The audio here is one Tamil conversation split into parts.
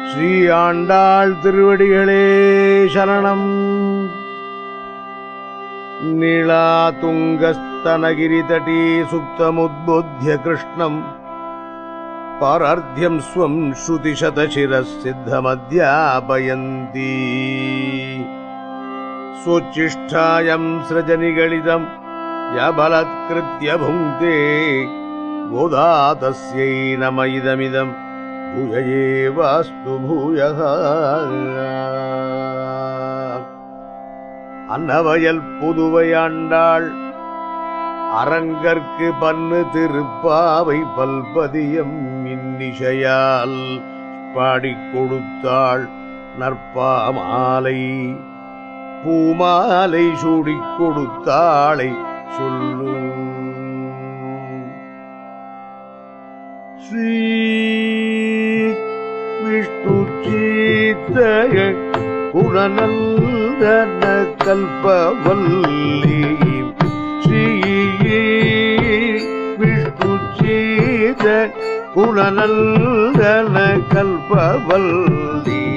ஸ்ரீ ஆண்டாள் திருவடிகளே சரணம் नीलातुङ्गस्तनगिरितटी सुप्तमुद्बोध्य कृष्णम् पारार्ध्यम् स्वम् श्रुतिशतशिरः सिद्धमध्यापयन्ती स्वोच्छिष्ठायम् सृजनिगलितम् यबलत्कृत्य भुङ्क्ते गोदा तस्यै नम इदमिदम् भूय एवास्तु भूयः அன்னவயல் புதுவையாண்டாள் அரங்கற்கு பன்னு திருப்பாவை பல்பதியம் இன்னிசையால் பாடிக் கொடுத்தாள் நற்பாமாலை பூமாலை சூடிக் கொடுத்தாளை சொல்லு ஸ்ரீ விஷ்ணு சீத்தய குணநந்தன கல்பவல்லி ஸ்ரீ விஷ்ணு சீத குணநந்தன கல்பவல்லி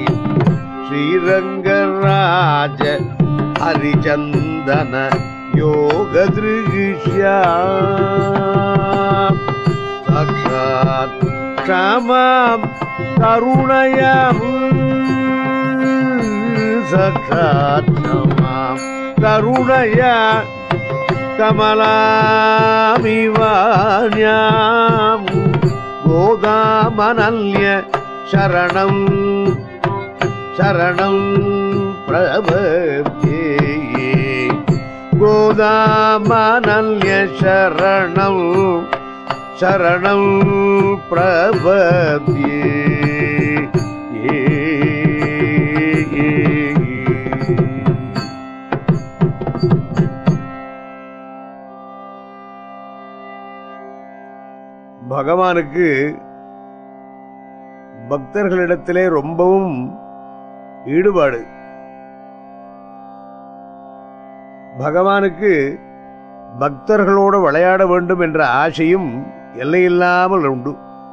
ஸ்ரீரங்கராஜ ஹரிச்சந்தன யோக திருஷ்யா சாட்சாத் க்ஷமாம் கருணயம் சாட்சாத் க்ஷமாம் கருணயா கமலாமிவான்யாம் கோதாமனல்ய சரணம் சரணம் பிரபத்யே கோதாமனல்ய சரணம் சரணம் பிரபத்யே ஏ, ஏ, ஏ. பகவானுக்கு பக்தர்களிடத்திலே ரொம்பவும் ஈடுபாடு பகவானுக்கு பக்தர்களோடு விளையாட வேண்டும் என்ற ஆசையும் எல்லையில்லாமல் உண்டு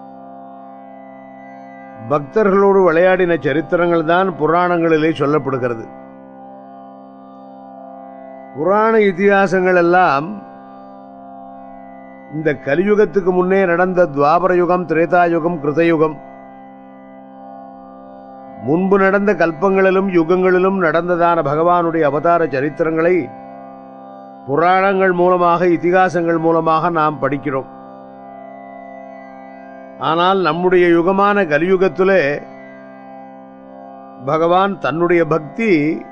பக்தர்களோடு விளையாடின சரித்திரங்கள் தான் புராணங்களிலே சொல்லப்படுகிறது புராண இதிகாசங்கள் எல்லாம் இந்த கலியுகத்துக்கு முன்னே நடந்த துவாபர யுகம் திரேதாயுகம் கிருதயுகம் முன்பு நடந்த கல்பங்களிலும் யுகங்களிலும் நடந்ததான பகவானுடைய அவதார சரித்திரங்களை புராணங்கள் மூலமாக இதிகாசங்கள் மூலமாக நாம் படிக்கிறோம் ஆனால் நம்முடைய யுகமான கலியுகத்திலே பகவான் தன்னுடைய பக்தி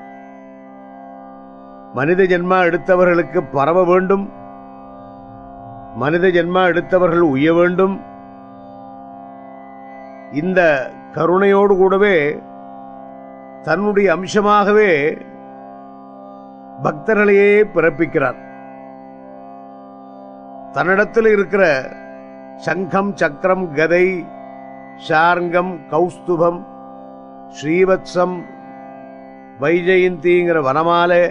மனித ஜென்மா எடுத்தவர்களுக்கு பரவ வேண்டும் மனித ஜென்மா எடுத்தவர்கள் உய்ய வேண்டும் இந்த கருணையோடு கூடவே தன்னுடைய அம்சமாகவே பக்தர்களையே பிறப்பிக்கிறார் தன்னிடத்தில் இருக்கிற சங்கம் சக்கரம் கதை சார்ங்கம் கௌஸ்துபம் ஸ்ரீவத்சம் வைஜெயந்திங்கிற வனமாலை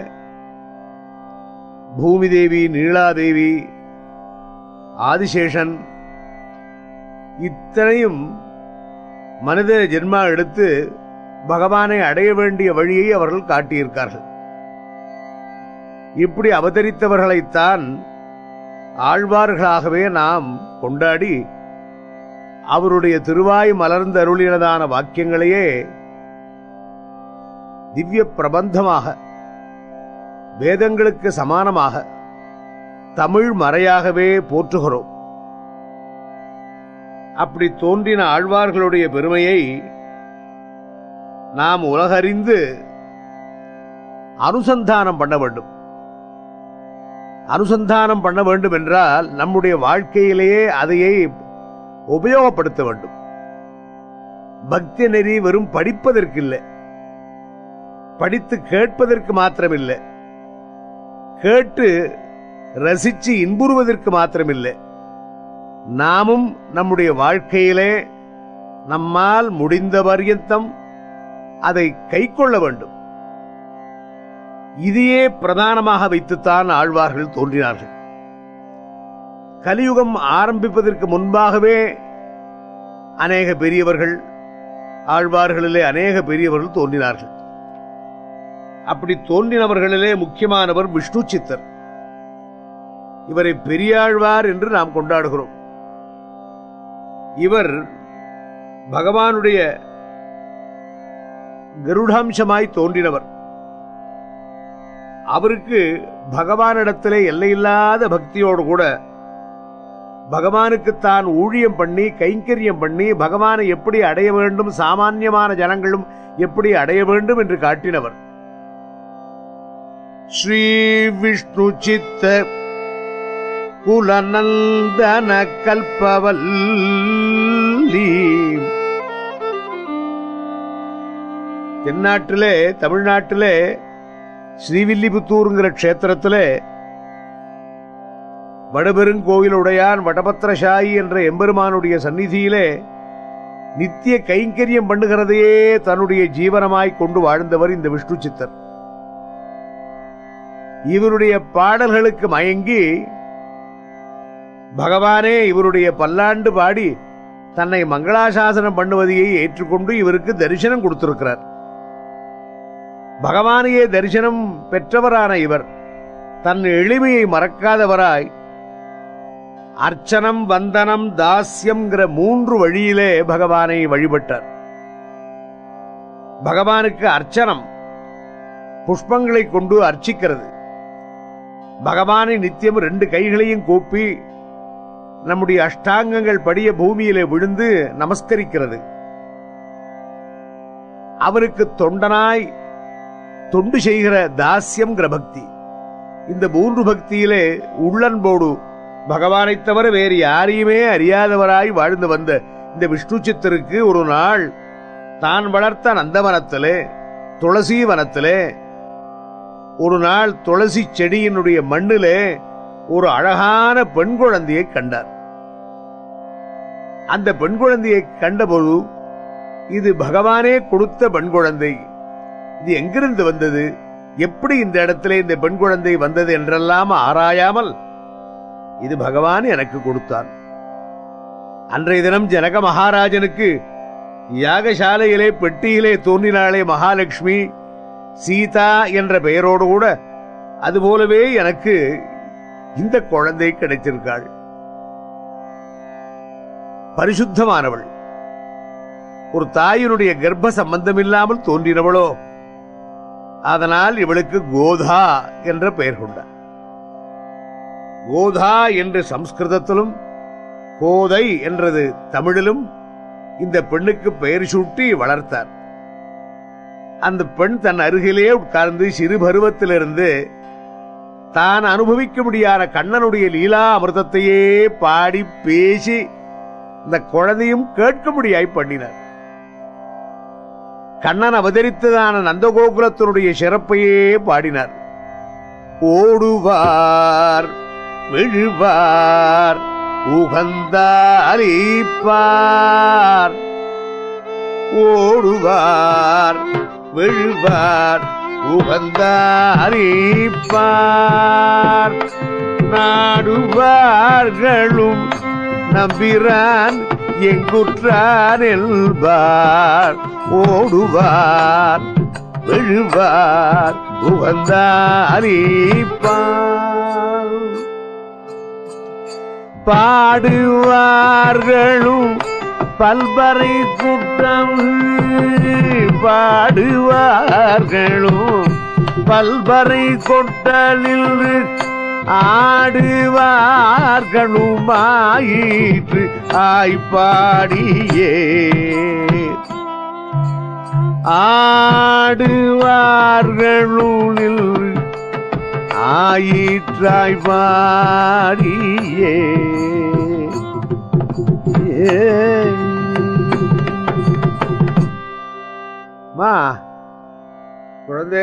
பூமிதேவி நீலாதேவி ஆதிசேஷன் இத்தனையும் மனித ஜென்மா எடுத்து பகவானை அடைய வேண்டிய வழியை அவர்கள் காட்டியிருக்கார்கள் இப்படி அவதரித்தவர்களைத்தான் ஆழ்வார்களாகவே நாம் கொண்டாடி அவருடைய திருவாய் மலர்ந்த அருளினதான வாக்கியங்களையே திவ்ய பிரபந்தமாக வேதங்களுக்கு சமானமாக தமிழ் மறையாகவே போற்றுகிறோம் அப்படி தோன்றின ஆழ்வார்களுடைய பெருமையை நாம் உலகறிந்து அனுசந்தானம் பண்ண வேண்டும் அனுசந்தானம் பண்ண வேண்டும் என்றால் நம்முடைய வாழ்க்கையிலேயே அதையே உபயோகப்படுத்த வேண்டும் பக்தி நெறி வெறும் படிப்பதற்கு இல்லை படித்து கேட்பதற்கு மாத்திரமில்லை கேட்டு ரசிச்சு இன்புறுவதற்கு மாத்திரமில்லை நாமும் நம்முடைய வாழ்க்கையிலே நம்மால் முடிந்த பர்யந்தம் அதை கைக்கொள்ள வேண்டும் இதையே பிரதானமாக வைத்துத்தான் ஆழ்வார்கள் தோன்றினார்கள் கலியுகம் ஆரம்பிப்பதற்கு முன்பாகவே அநேக பெரியவர்கள் ஆழ்வார்களிலே அநேக பெரியவர்கள் தோன்றினார்கள் அப்படி தோன்றினவர்களிலே முக்கியமானவர் விஷ்ணு சித்தர் இவரை பெரியாழ்வார் என்று நாம் கொண்டாடுகிறோம் இவர் பகவானுடைய கருடாம்சமாய் தோன்றினவர் அவருக்கு பகவானிடத்திலே எல்லையில்லாத பக்தியோடு கூட பகவானுக்கு தான் ஊழியம் பண்ணி கைங்கரியம் பண்ணி பகவானை எப்படி அடைய வேண்டும் சாமானியமான ஜனங்களும் எப்படி அடைய வேண்டும் என்று காட்டினவர் ஸ்ரீ விஷ்ணு சித்த குலநந்தன கல்பவல்லி தென்னாட்டிலே தமிழ்நாட்டிலே ஸ்ரீவில்லிபுத்தூருங்கிற க்ஷேத்திரத்திலே வடபெருங்கோயிலுடையான் வடபத்திரசாயி என்ற எம்பெருமானுடைய சந்நிதியிலே நித்திய கைங்கரியம் பண்ணுகிறதையே தன்னுடைய ஜீவனமாய் கொண்டு வாழ்ந்தவர் இந்த விஷ்ணு சித்தர் இவருடைய பாடல்களுக்கு மயங்கி பகவானே இவருடைய பல்லாண்டு பாடி தன்னை மங்களாசாசனம் பண்ணுவதையே ஏற்றுக்கொண்டு இவருக்கு தரிசனம் கொடுத்திருக்கிறார் பகவானையே தரிசனம் பெற்றவரான இவர் தன் எளிமையை மறக்காதவராய் அர்ச்சனம் வந்தனம் தாஸ்யம்ங்கிற மூன்று வழியிலே பகவானை வழிபட்டார் பகவானுக்கு அர்ச்சனம் புஷ்பங்களை கொண்டு அர்ச்சிக்கிறது பகவானை நித்தியம் ரெண்டு கைகளையும் கூப்பி நம்முடைய அஷ்டாங்கங்கள் படிய பூமியிலே விழுந்து நமஸ்கரிக்கிறது அவருக்கு தொண்டனாய் தொண்டு செய்கிற தாஸ்யம்ங்கிற பக்தி இந்த மூன்று பக்தியிலே உள்ளன்போடு பகவானைத் தவிர வேறு யாரையுமே அறியாதவராய் வாழ்ந்து வந்த இந்த விஷ்ணு சித்தருக்கு ஒரு நாள் தான் வளர்த்த நந்தவனத்திலே துளசி வனத்திலே ஒரு நாள் துளசி செடியினுடைய மண்ணிலே ஒரு அழகான பெண் குழந்தையை கண்டார் அந்த பெண் குழந்தையை கண்டபோது இது பகவானே கொடுத்த பெண் குழந்தை இது எங்கிருந்து வந்தது எப்படி இந்த இடத்திலே இந்த பெண் குழந்தை வந்தது என்றெல்லாம் ஆராயாமல் இது பகவான் எனக்கு கொடுத்தான் அன்றைய தினம் ஜனக மகாராஜனுக்கு யாகசாலையிலே பெட்டியிலே தோன்றினாளே மகாலட்சுமி சீதா என்ற பெயரோடு கூட அதுபோலவே எனக்கு இந்த குழந்தை கிடைத்திருக்காள் பரிசுத்தமானவள் ஒரு தாயினுடைய கர்ப்ப சம்பந்தம் இல்லாமல் தோன்றினவளோ அதனால் இவளுக்கு கோதா என்ற பெயர் கொண்டார் கோதா என்று சம்ஸ்கிருதத்திலும் கோதை என்றது தமிழிலும் இந்த பெண்ணுக்கு பெயர் சூட்டி வளர்த்தார் அந்த பெண் தன் அருகிலே உட்கார்ந்து சிறு பருவத்திலிருந்து தான் அனுபவிக்க முடியாத கண்ணனுடைய லீலா அமிர்தத்தையே பாடி பேசி இந்த குழந்தையும் கேட்கும்படியாய் பண்ணினார் கண்ணன் அவதரித்ததான நந்தகோகுலத்தினுடைய சிறப்பையே பாடினார் ஓடுவார் விழுவார் உகந்தாலிப்பார் ஓடுவார் விழுவார் உகந்தாரிப்பார் நாடுவார்களும் நம்பிரான் எங்குற்றான் என்பார் ஓடுவார் விழுவார் உகந்தாரிப்பார் பாடுவார்களும் பல்பறை கூட்டம் பாடுவார்களும் பல்பறை கொட்டலில் ஆடுவார்களுமாயிற்று ஆய்ப்பாடியே ஆடுவார்களுள் ஆயிற்றாய் பாடியே மா குழந்தை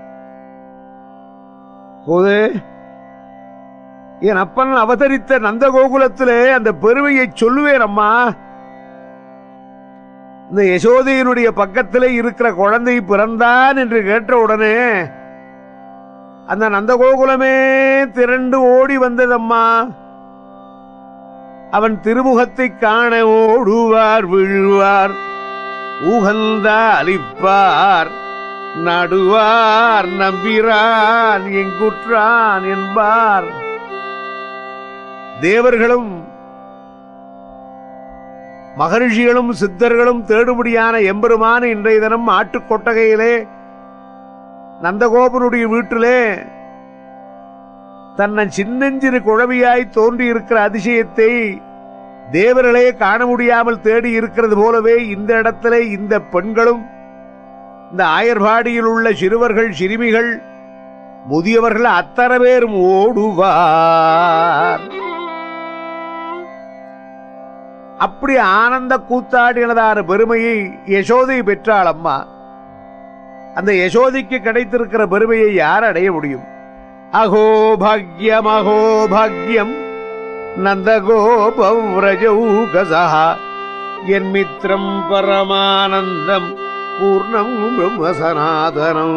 போது என் அப்பன் அவதரித்த நந்தகோகுலத்திலே அந்த பெருமையை சொல்லுவேன் அம்மா இந்த யசோதையினுடைய பக்கத்திலே இருக்கிற குழந்தை பிறந்தான் என்று கேட்ட உடனே அந்த நந்தகோகுலமே திரண்டு ஓடி வந்ததம்மா அவன் திருமுகத்தை காண ஓடுவார் விழுவார் உகந்த அளிப்பார் நடுவார் நம்பிரான் எங்குற்றான் என்பார் தேவர்களும் மகரிஷிகளும் சித்தர்களும் தேடுபடியான எம்பெருமான இன்றைய தினம் ஆட்டுக் கொட்டகையிலே நந்தகோபனுடைய வீட்டிலே தன்னை சின்னஞ்சிறு குழவியாய் தோன்றி இருக்கிற அதிசயத்தை தேவர்களே காண முடியாமல் தேடி இருக்கிறது போலவே இந்த இடத்திலே இந்த பெண்களும் இந்த ஆயர்பாடியில் உள்ள சிறுவர்கள் சிறுமிகள் முதியவர்கள் அத்தனை பேரும் ஓடுவார் அப்படி ஆனந்த கூத்தாடினதான பெருமையை யசோதை பெற்றாள் அம்மா அந்த யசோதைக்கு கிடைத்திருக்கிற பெருமையை யார் அடைய முடியும் அகோ பாக்யம் அகோ பாக்யம் நந்தகோபம் ரஜௌகசா என் மித்திரம் பரமானந்தம் பூர்ணம் பிரம்ம சனாதனம்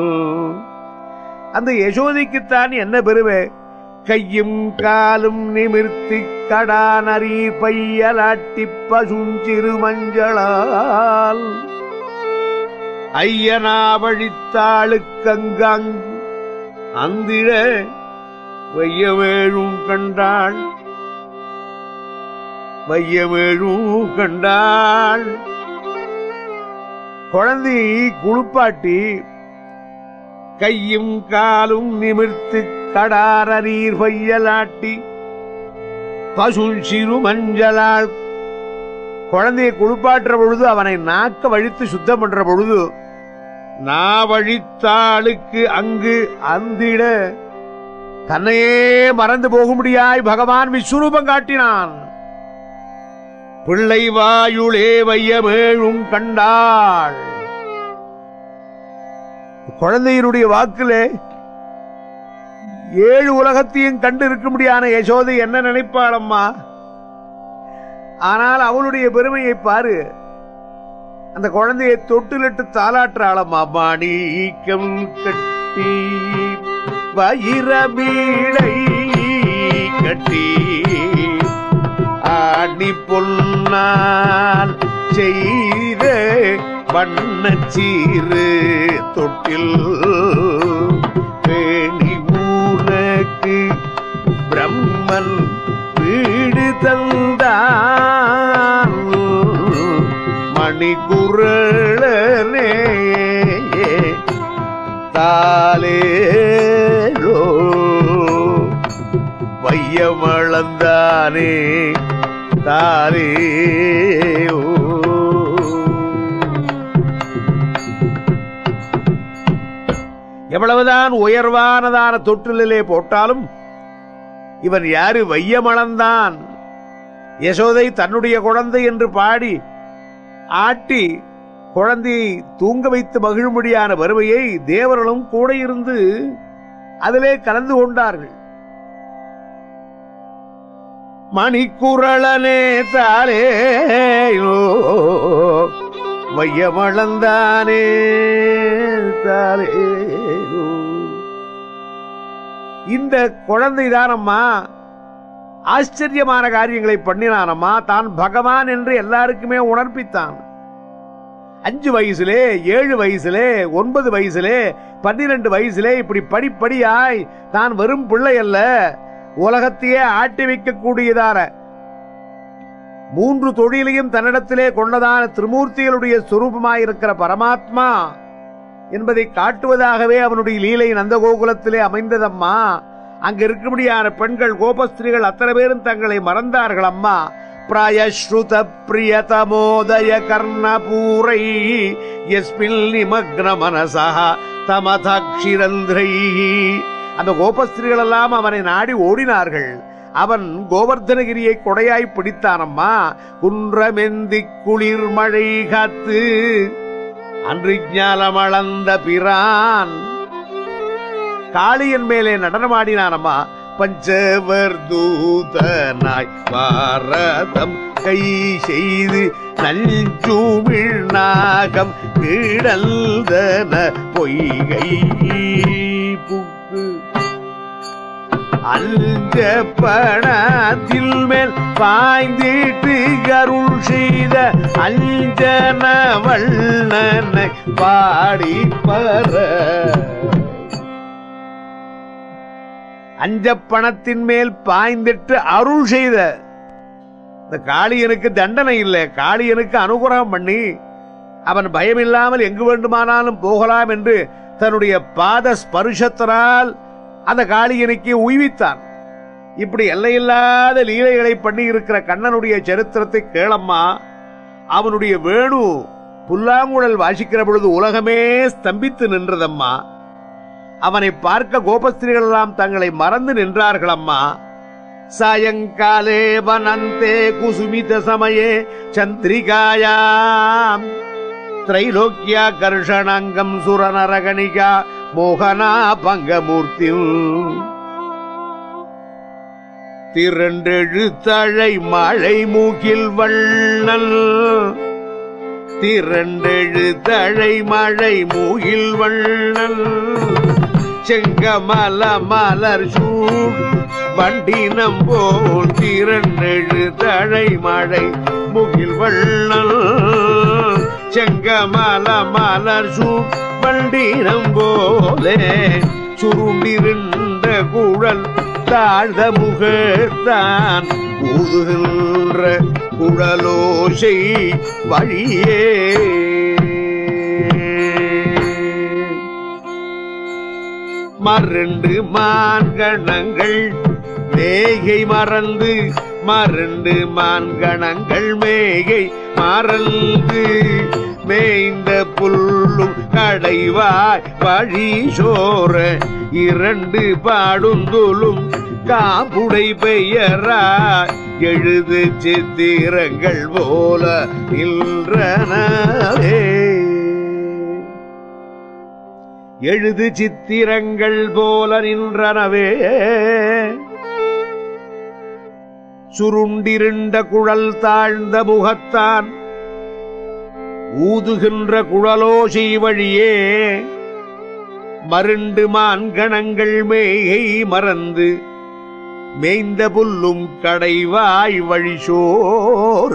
அந்த யசோதைக்குத்தான் என்ன பெருமை கையும் காலும் நிமிர்த்தி கடானரி பையலாட்டி பசுஞ்சிறு மஞ்சளால் ஐயனாவழித்தாளுக்கங்காங் அந்திட வையவேழும் கண்டாள் வையவேழும் கண்டாள் குழந்தையை குளிப்பாட்டி கையும் காலும் நிமிர்த்து கடாரீர் பையலாட்டி பசுள் சிறு மஞ்சளால் குழந்தையை குளிப்பாட்டுற பொழுது அவனை நாக்க வழித்து சுத்தம் பண்ற பொழுது நாவழித்தாளுக்கு அங்கு அந்திட தன்னையே மறந்து போகும்படியாய் பகவான் விஸ்வரூபம் காட்டினான் பிள்ளை வாயுளே வையமேழும் கண்டாள் குழந்தையினுடைய வாக்கிலே ஏழு உலகத்தையும் கண்டு இருக்கும்படியான யசோதை என்ன நினைப்பாளம்மா ஆனால் அவளுடைய பெருமையை பாரு அந்த குழந்தையை தொட்டிலிட்டு தாளாற்றாளம்மா மாணிக்கம் கட்டி வயிறமீழை கட்டி ஆணி பொன்னால் செய்த வண்ணச்சீரு தொட்டில் பேணி ஊனக்கு பிரம்மன் வீடு தந்தான் மணிக்குரளனே தாலேலோ வையமளந்தானே தாலே எவ்வளவுதான் உயர்வானதான தொட்டிலே போட்டாலும் இவன் யாரு வையமளந்தான் யசோதை தன்னுடைய குழந்தை என்று பாடி ஆட்டி குழந்தையை தூங்க வைத்து மகிழும்படியான வறுமையை தேவர்களும் கூட இருந்து அதிலே கலந்து கொண்டார்கள் மணிக்குரளனே தாலே வையமளந்தானே தாலே இந்த குழந்தை தானம்மா ஆச்சரியமான காரியங்களை பண்ணினானம்மா தான் பகவான் என்று எல்லாருக்குமே உணர்ப்பித்தான் அஞ்சு வயசுலே ஏழு வயசுலே ஒன்பது வயசுலே பன்னிரண்டு வயசுலே இப்படி படிப்படியாய் தான் வெறும் பிள்ளை அல்ல உலகத்தையே ஆட்டி வைக்கக்கூடியதான மூன்று தொழிலையும் தன்னிடத்திலே கொண்டதான திருமூர்த்திகளுடைய சுரூபமாயிருக்கிற பரமாத்மா என்பதை காட்டுவதாகவே அவனுடைய லீலை நந்தகோகுலத்திலே அமைந்ததம்மா அங்க இருக்கும்படியான பெண்கள் கோபஸ்திரிகள் அத்தனை பேரும் தங்களை மறந்தார்கள் அம்மா பிராயஸ்ருத பிரியதமோதய கர்ணபூரை எஸ்மில் நிமக்ன மனசா தமதாட்சிரந்திரை அந்த கோபஸ்திரிகள் எல்லாம் அவனை நாடி ஓடினார்கள் அவன் கோவர்தனகிரியை கொடையாய் பிடித்தானம்மா குன்றமெந்தி குளிர் மழை காத்து அன்று ஞாலமளந்த பிரான் காளியன் மேலே நடனமாடினானம்மா பஞ்சவர் தூதனாய் பாரதம் கை செய்து நஞ்சூமிழ் நாகம் கிடந்தன பொய்கை புக்கு அஞ்ச பணத்தில் மேல் பாய்ந்திட்டு கருள் செய்த அஞ்சன வண்ணனை பாடி பர அஞ்ச பணத்தின் மேல் பாய்ந்திட்டு அருள் செய்த இந்த காளியனுக்கு தண்டனை இல்லை காளியனுக்கு அனுகிரகம் பண்ணி அவன் பயமில்லாமல் எங்கு வேண்டுமானாலும் போகலாம் என்று தன்னுடைய பாத ஸ்பர்ஷத்தினால் அந்த காளியனுக்கு உய்வித்தான் இப்படி எல்லையில்லாத லீலைகளை பண்ணி இருக்கிற கண்ணனுடைய சரித்திரத்தை கேளம்மா அவனுடைய வேணு புல்லாங்குழல் வாசிக்கிற பொழுது உலகமே ஸ்தம்பித்து நின்றதம்மா அவனை பார்க்க கோபஸ்திரிகள் எல்லாம் தங்களை மறந்து நின்றார்களம்மா சாயங்காலே வனந்தே குசுமித சமயே சந்திரிகாயாம் திரைலோக்கியா கர்ஷணாங்கம் சுரநரகணிகா மோகனா பங்கமூர்த்தி திரண்டெழுத்தழை மழை மூகில் வண்ணல் திரண்டெழுத்தழை மழை மூகில் வண்ணல் செங்கமல மலர் சூழ் வண்டினம் போல் திரண்டெழுத்தழை மழை முகில் வண்ணல் செங்கமல மலர் சூழ் வண்டினம் போலே சுருண்டிருந்த குழல் தாழ்ந்த முகத்தான் ஊதுகின்ற குழலோசை வழியே மருண்டு மான்கணங்கள் மேகை மறந்து மருண்டு மான்கணங்கள் மேகை மறந்து மேய்ந்த புல்லும் கடைவாய் வழி சோர இரண்டு பாடுந்துலும் காப்புடை பெயராய் எழுது சித்திரங்கள் போல நின்றனவே எழுது சித்திரங்கள் போல நின்றனவே சுருண்டிருண்ட குழல் தாழ்ந்த முகத்தான் ஊதுகின்ற குழலோசை வழியே மருண்டு மான்கணங்கள் மேயை மறந்து மேய்ந்த புல்லும் கடைவாய் வழிசோர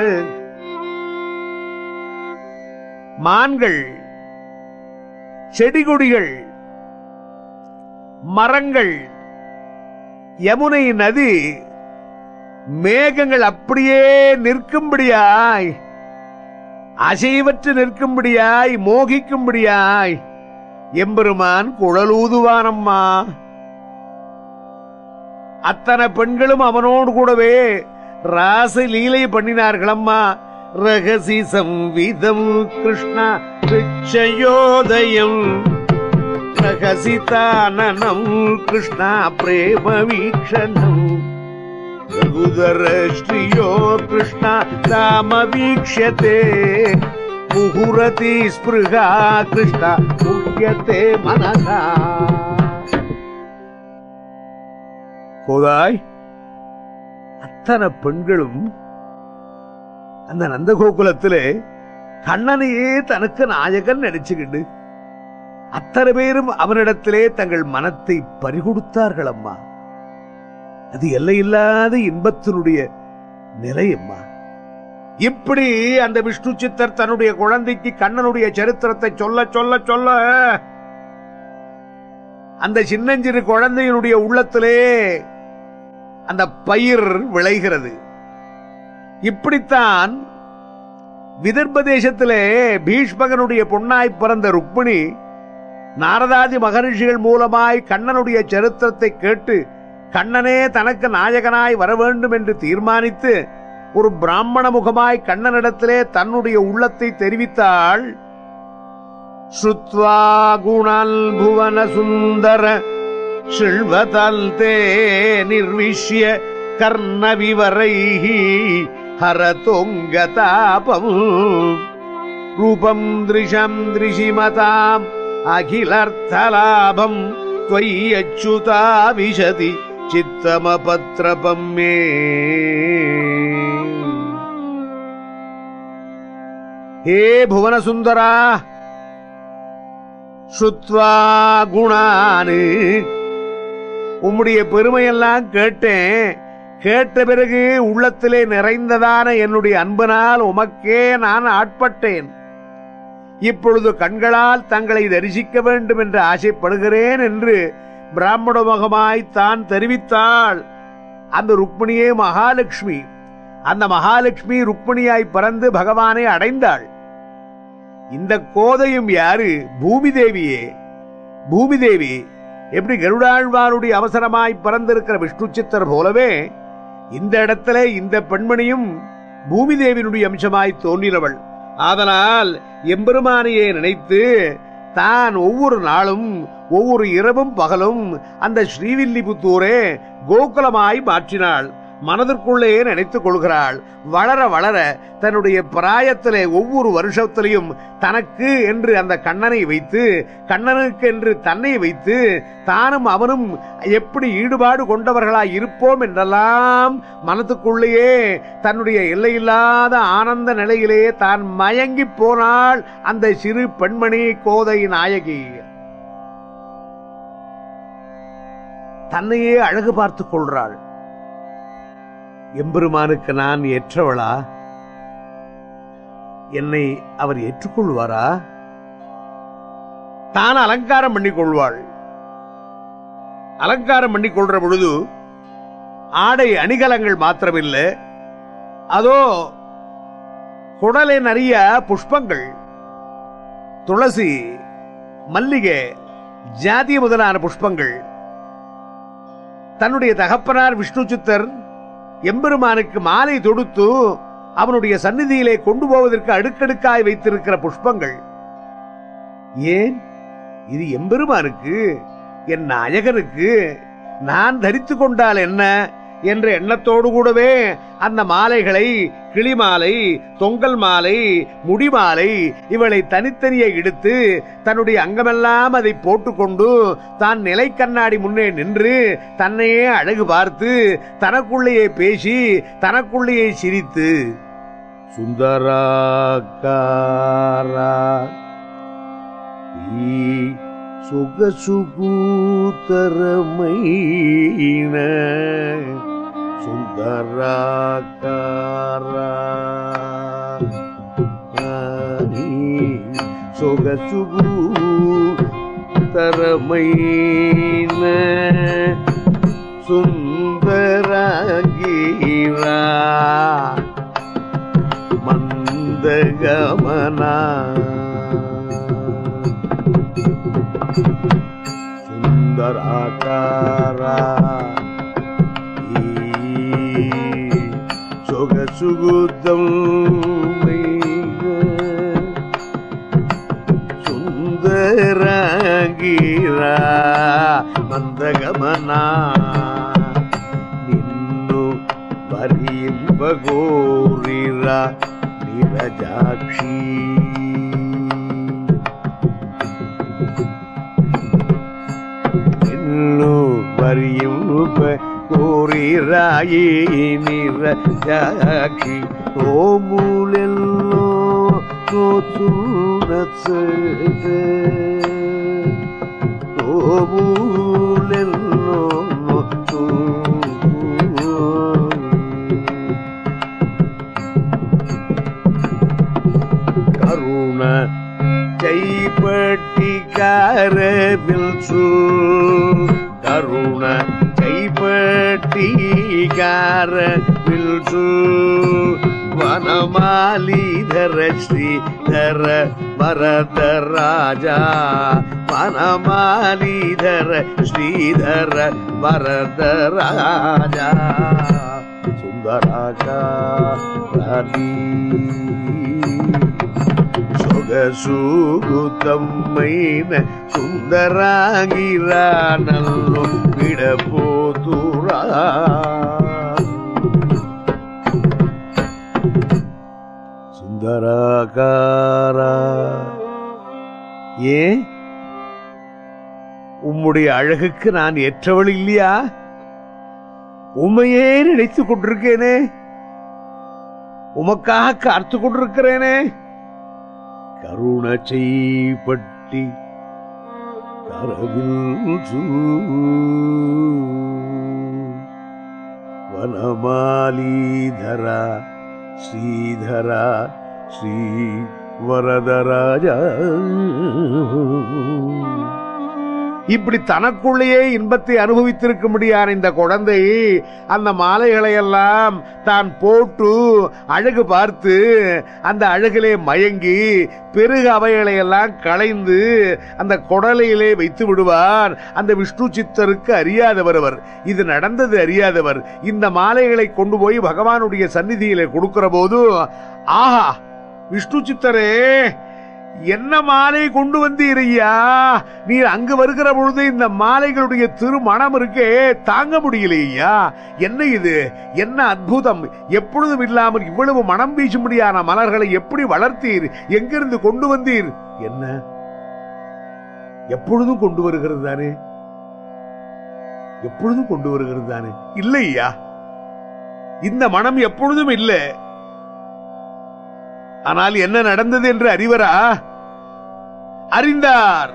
மான்கள் செடிகொடிகள் மரங்கள் யமுனை நதி மேகங்கள் அப்படியே நிற்கும்படியாய் அசைவற்று நிற்கும்படியாய் மோகிக்கும்படியாய் எம்பெருமான் குழலூதுவானம்மா அத்தனை பெண்களும் அவனோடு கூடவே ராச லீலை பண்ணினார்களம்மா ரகசி சம்விதம் கிருஷ்ணா ரிச்சயோதயம் ரகசிதானனம் கிருஷ்ணா பிரேம வீக்ஷணம் ரகுதர ஸ்ரீயோ கிருஷ்ணா தாம வீக்ஷதே முகுரதி ஸ்பிருகா கிருஷ்ணா முக்கியத்தே மனதா கோதாய் அத்தனை பெண்களும் அந்த நந்தகோகுலத்திலே கண்ணனையே தனக்கு நாயகன் நினைச்சுக்கிண்டு அத்தனை பேரும் அவனிடத்திலே தங்கள் மனத்தை பறிகொடுத்தார்கள் அம்மா அது எல்லையில்லாத இன்பத்தினுடைய நிலை அம்மா இப்படி அந்த விஷ்ணு சித்தர் தன்னுடைய குழந்தைக்கு கண்ணனுடைய சரித்திரத்தை சொல்ல சொல்ல சொல்ல அந்த சின்னஞ்சிறு குழந்தையினுடைய உள்ளத்திலே அந்த பயிர் விளைகிறது இப்படித்தான் விதர்ப தேசத்திலே பீஷ்மகனுடைய பொன்னாய் பிறந்த ருக்மிணி நாரதாதி மகரிஷிகள் மூலமாய் கண்ணனுடைய சரித்திரத்தை கேட்டு கண்ணனே தனக்கு நாயகனாய் வர வேண்டும் என்று தீர்மானித்து ஒரு பிராமண முகமாய் கண்ணனிடத்திலே தன்னுடைய உள்ளத்தை தெரிவித்தாள் ஸ்ருத்வா குணால் புவன சுந்தர ஷிழ்வதல்தே நிர்விஷ்ய கர்ண விவரைஹி ஹரதோங்க தாபம் ரூபம் திருஷம் திருஷிமதாம் அகிலர்த்தலாபம் त्वय्यच्युता विशति चित्तमपत्रपं मे हे भुवनसुन्दरा श्रुत्वा गुणान् உம்முடைய பெருமையெல்லாம் கேட்டேன் கேட்ட பிறகு உள்ளத்திலே நிறைந்ததான என்னுடைய அன்பனால் உமக்கே நான் ஆட்பட்டேன் இப்பொழுது கண்களால் தங்களை தரிசிக்க வேண்டும் என்று ஆசைப்படுகிறேன் என்று பிராமண முகமாய் தான் தெரிவித்தாள் அந்த ருக்மிணியே மகாலட்சுமி அந்த மகாலட்சுமி ருக்மிணியாய் பிறந்து பகவானை அடைந்தாள் இந்த கோதையும் யாரு பூமி தேவியே பூமி தேவி எப்படி கருடாழ்வாருடைய அவசரமாய் பிறந்திருக்கிற விஷ்ணு சித்தர் போலவே இந்த இடத்துல இந்த பெண்மணியும் பூமி தேவியினுடைய அம்சமாய் தோன்றினவள் ஆதலால் எம்பெருமானையே நினைத்து தான் ஒவ்வொரு நாளும் ஒவ்வொரு இரவும் பகலும் அந்த ஸ்ரீவில்லிபுத்தூரே கோகுலமாய் மாற்றினாள் மனதிற்குள்ளே நினைத்துக் கொள்கிறாள் வளர வளர தன்னுடைய பிராயத்திலே ஒவ்வொரு வருஷத்திலையும் தனக்கு என்று அந்த கண்ணனை வைத்து கண்ணனுக்கு என்று தன்னை வைத்து தானும் அவனும் எப்படி ஈடுபாடு கொண்டவர்களாய் இருப்போம் என்றெல்லாம் மனத்துக்குள்ளேயே தன்னுடைய எல்லையில்லாத ஆனந்த நிலையிலே தான் மயங்கி போனாள் அந்த சிறு பெண்மணி கோதை நாயகி தன்னையே அழகு பார்த்துக் கொள்றாள் எம்பெருமானுக்கு நான் ஏற்றவளா என்னை அவர் ஏற்றுக்கொள்வாரா தான் அலங்காரம் பண்ணிக் கொள்வாள் அலங்காரம் பண்ணிக் கொள்ற பொழுது ஆடை அணிகலங்கள் மாத்திரமில்லை அதோ குடலை நிறைய புஷ்பங்கள் துளசி மல்லிகை ஜாதி முதலான புஷ்பங்கள் தன்னுடைய தகப்பனார் விஷ்ணு சித்தர் எம்பெருமானுக்கு மாலை தொடுத்து அவனுடைய சந்நிதியிலே கொண்டு போவதற்கு அடுக்கடுக்காய் வைத்திருக்கிற புஷ்பங்கள் ஏன் இது எம்பெருமானுக்கு என் நாயகனுக்கு நான் தரித்து கொண்டால் என்ன என்ற எண்ணத்தோடு கூடவே அந்த மாலைகளை கிளிமாலை தொங்கல் மாலை முடிமாலை இவளை தனித்தனியே எடுத்து தன்னுடைய அங்கமெல்லாம் அதை போட்டுக்கொண்டு தான் நிலை கண்ணாடி முன்னே நின்று தன்னையே அழகு பார்த்து தனக்குள்ளேயே பேசி தனக்குள்ளேயே சிரித்து சுந்தராக்காரா ఈ సుఖసుగూతరమైన సుందరాకారా సొగసుగూతరమైన సుందరాగిరా మందగమనా సుందరాకారా ఈ సొగసుగుద్దం సుందరగిరా మందగమనా నిన్ను భరింపగోరిరా నిరజాక్షి నిన్ను వరియుప కోరిరాయి నిరజాక్షి ఓములెల్లో నోచునచ ఓములెల్లో నోచు కరుణ చైపటికార పిల్చు కరుణ చైపటికార పిల్చు వనమాలీధర శ్రీధర వరద రాజా వనమాలీధర శ్రీధర వరద రాజా సుందరాకారీ సొగసూగుతమ్మైన సుందరాగిరా నన్ను విడపోతురా சுந்தராகாரா ஏ உம்முடைய அழகுக்கு நான் ஏற்றவள் இல்லையா உண்மையே நினைத்துக் கொண்டிருக்கேனே உமக்காக காத்து கொண்டிருக்கிறேனே கருண செய்பட்டி கரவில் வனமாலீதரா ஸ்ரீதரா ஸ்ரீ வரதராஜா இப்படி தனக்குள்ளேயே இன்பத்தை அனுபவித்திருக்க முடியாத இந்த குழந்தை அந்த மாலைகளை எல்லாம் தான் போட்டு அழகு பார்த்து அந்த அழகிலே மயங்கி பெருகு அவைகளை எல்லாம் களைந்து அந்த குடலையிலே வைத்து விடுவார் அந்த விஷ்ணு சித்தருக்கு அறியாதவர் அவர் இது நடந்தது அறியாதவர் இந்த மாலைகளை கொண்டு போய் பகவானுடைய சந்நிதியிலே கொடுக்கிற போது ஆஹா விஷ்ணு சித்தரே என்ன மாலை கொண்டு வந்தீரையா நீர் அங்கு வருகிற பொழுது இந்த மாலைகளுடைய திருமணம் இருக்கே தாங்க முடியலையா என்ன இது என்ன அற்புதம் எப்பொழுதும் இல்லாமல் இவ்வளவு மனம் வீசும்படியான மலர்களை எப்படி வளர்த்தீர் எங்கிருந்து கொண்டு வந்தீர் என்ன எப்பொழுதும் கொண்டு வருகிறது தானே எப்பொழுதும் கொண்டு வருகிறது தானே இல்லையா இந்த மனம் எப்பொழுதும் இல்லை ஆனால் என்ன நடந்தது என்று அறிவரா அறிந்தார்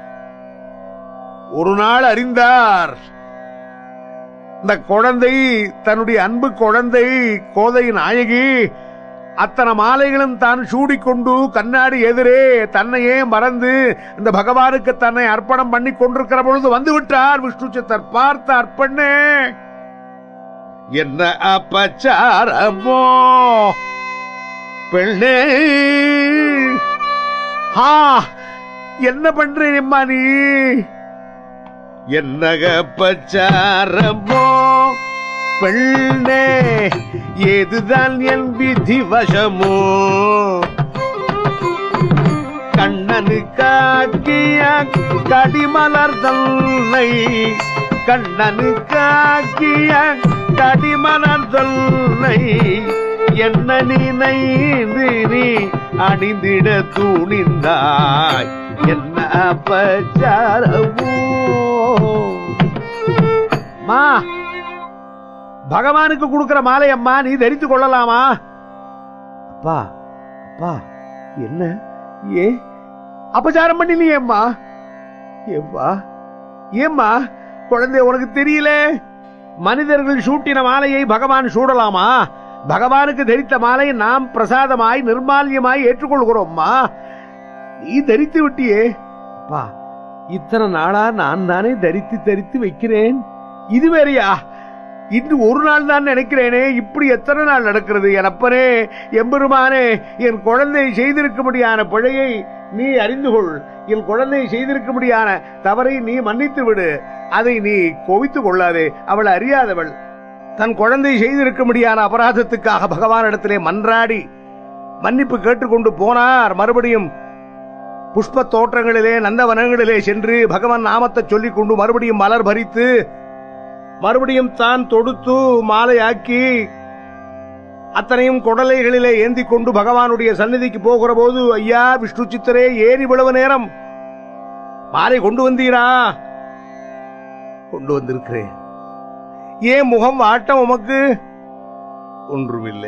ஒரு நாள் அறிந்தார் இந்த குழந்தை தன்னுடைய அன்பு குழந்தை கோதை நாயகி அத்தனை மாலைகளும் தான் சூடிக்கொண்டு கண்ணாடி எதிரே தன்னையே மறந்து இந்த பகவானுக்கு தன்னை அர்ப்பணம் பண்ணி கொண்டிருக்கிற பொழுது வந்து விட்டார் விஷ்ணு சித்தர் பார்த்தார் பெண்ணே என்ன அபச்சாரமோ பெண்ணே ஹா என்ன பண்றேம்மா நீ என்னக பச்சாரமோ பெண்ணே ஏதுதான் என் விதி வசமோ கண்ணனுக்காக்கிய கடிமலர் தன்னை கண்ணனுக்காக்கிய கடிமலர் தன்னை என்ன நினைந்து நீ அணிந்திட துணிந்தாய் என்ன பச்சாரமோ மா பகவானுக்கு கொடுக்கிற மாலை அம்மா நீ தரித்துக் கொள்ளலாமா அப்பா அப்பா என்ன ஏ அபச்சாரம் பண்ணினியேம்மா ஏப்பா ஏம்மா குழந்தை உனக்கு தெரியல மனிதர்கள் சூட்டின மாலையை பகவான் சூடலாமா பகவானுக்கு தரித்த மாலை நாம் பிரசாதமாய் நிர்மால்யமாய் ஏற்றுக்கொள்கிறோம்மா நீ தரித்து விட்டியே அப்பா இத்தனை நாளா நான் தானே தரித்து தரித்து வைக்கிறேன் இது வேறையா இன்று ஒரு நாள் தான் நினைக்கிறேனே இப்படி எத்தனை நாள் நடக்கிறது என் அப்பனே எம்பெருமானே என் குழந்தை செய்திருக்க முடியான பிழையை நீ அறிந்து கொள் என் குழந்தை செய்திருக்க முடியான தவறை நீ மன்னித்து விடு அதை நீ கோவித்துக் கொள்ளாதே அவள் அறியாதவள் தன் குழந்தை செய்திருக்க முடியான அபராதத்துக்காக பகவானிடத்திலே மன்றாடி மன்னிப்பு கேட்டுக்கொண்டு போனார் மறுபடியும் புஷ்ப தோற்றங்களிலே நந்தவனங்களிலே சென்று பகவான் நாமத்தை சொல்லிக் கொண்டு மறுபடியும் மலர் பறித்து மறுபடியும் தான் தொடுத்து மாலையாக்கி அத்தனையும் குடலைகளிலே ஏந்தி கொண்டு பகவானுடைய சந்நிதிக்கு போகிற போது ஐயா விஷ்ணு சித்தரே ஏன் இவ்வளவு நேரம் மாலை கொண்டு வந்தீரா கொண்டு வந்திருக்கிறேன் ஏன் முகம் வாட்டம் உமக்கு ஒன்றுமில்லை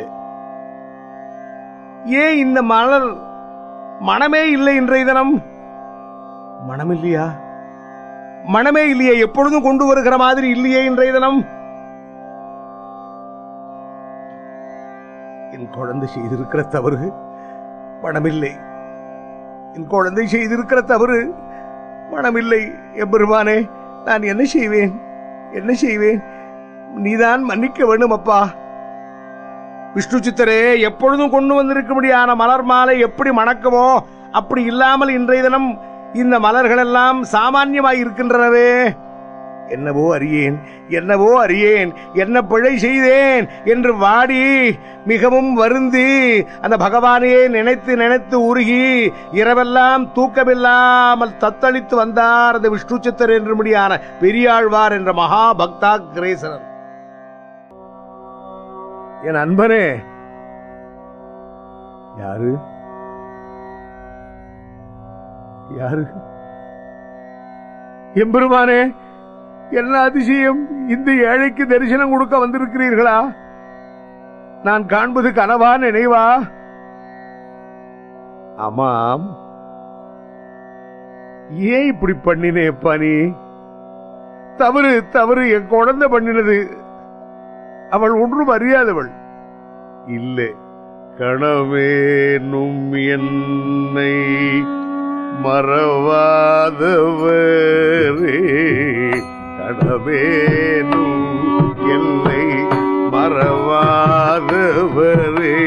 ஏன் இந்த மலர் மனமே இல்லை இன்றைய தினம் மனமில்லையா மனமே இல்லையே எப்பொழுதும் கொண்டு வருகிற மாதிரி இல்லையே இன்றைய தினம் என் குழந்தை செய்திருக்கிற தவறு மனமில்லை என் குழந்தை செய்திருக்கிற தவறு மனமில்லை எம்பெருமானே நான் என்ன செய்வேன் என்ன செய்வேன் நீதான் மன்னிக்க வேண்டும் அப்பா விஷ்ணு சித்தரே எப்பொழுதும் கொண்டு வந்திருக்க முடியான மலர் மாலை எப்படி மணக்குமோ அப்படி இல்லாமல் இன்றைய தினம் இந்த மலர்கள் எல்லாம் சாமான்யமாய் இருக்கின்றனவே என்னவோ அறியேன் என்னவோ அறியேன் என்ன பிழை செய்தேன் என்று வாடி மிகவும் வருந்தி அந்த பகவானையே நினைத்து நினைத்து உருகி இரவெல்லாம் தூக்கமில்லாமல் தத்தளித்து வந்தார் அந்த விஷ்ணு சித்தர் என்று முடியான பெரியாழ்வார் என்ற மகா பக்தா கிரேசனர் என் அன்பனே யாரு யாரு எம்பெருமானே என்ன அதிசயம் இந்த ஏழைக்கு தரிசனம் கொடுக்க வந்திருக்கிறீர்களா நான் காண்பது கனவா நினைவா ஆமாம் ஏன் இப்படி பண்ணினேப்பா நீ தவறு தவறு என் குழந்தை பண்ணினது அவள் ஒன்றும் அறியாதவள் இல்லை கணவேனும் என்னை மறவாதவரே கடவேனும் எல்லை மறவாதவரே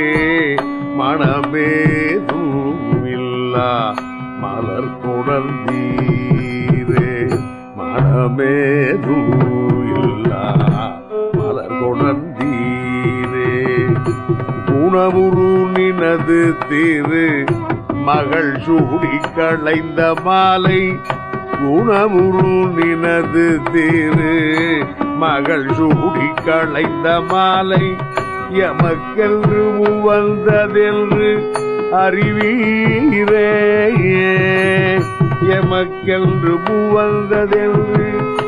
மனமேதும் இல்லா மலர் கொடர்ந்தீரே மனமேதும் இல்லா மலர் கொடர்ந்தீரே குணமுரு நினது திரு மகள் சூடி களைந்த மாலை குணமுரு நினது திரு மகள் சூடி களைந்த மாலை எமக்கென்று வந்ததென்று அறிவீரே எமக்கென்று வந்ததென்று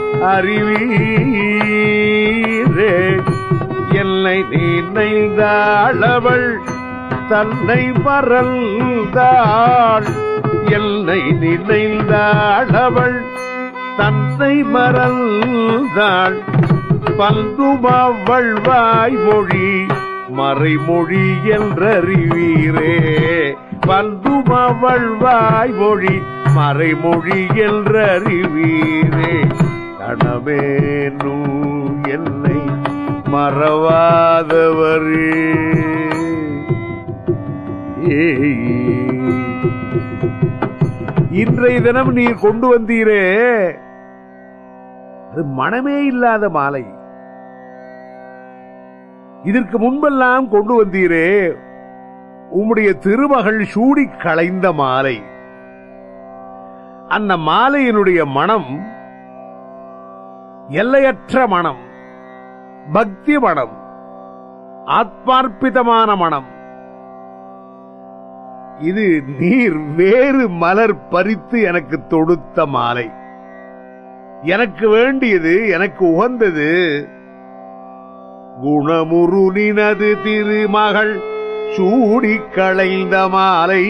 அறிவீரே என்னை நினைந்தாளவள் தன்னை மறந்தாள் என்னை நினைந்தாளவள் தன்னை மறந்தாள் பந்துமவள் வாய்மொழி மறைமொழி என்றறிவீரே பந்துமவள் வாய்மொழி மறைமொழி என்றறிவீரே கணவேனு என்னை மறவாதவரே இன்றைய தினம் நீர் கொண்டு வந்தீரே அது மனமே இல்லாத மாலை இதற்கு முன்பெல்லாம் கொண்டு வந்தீரே உம்முடைய திருமகள் சூடி களைந்த மாலை அந்த மாலையினுடைய மனம் எல்லையற்ற மனம் பக்தி மனம் ஆத்மார்ப்பிதமான மனம் இது நீர் வேறு மலர் பறித்து எனக்கு தொடுத்த மாலை எனக்கு வேண்டியது எனக்கு உகந்தது குணமுரு நினது திருமகள் சூடி களைந்த மாலை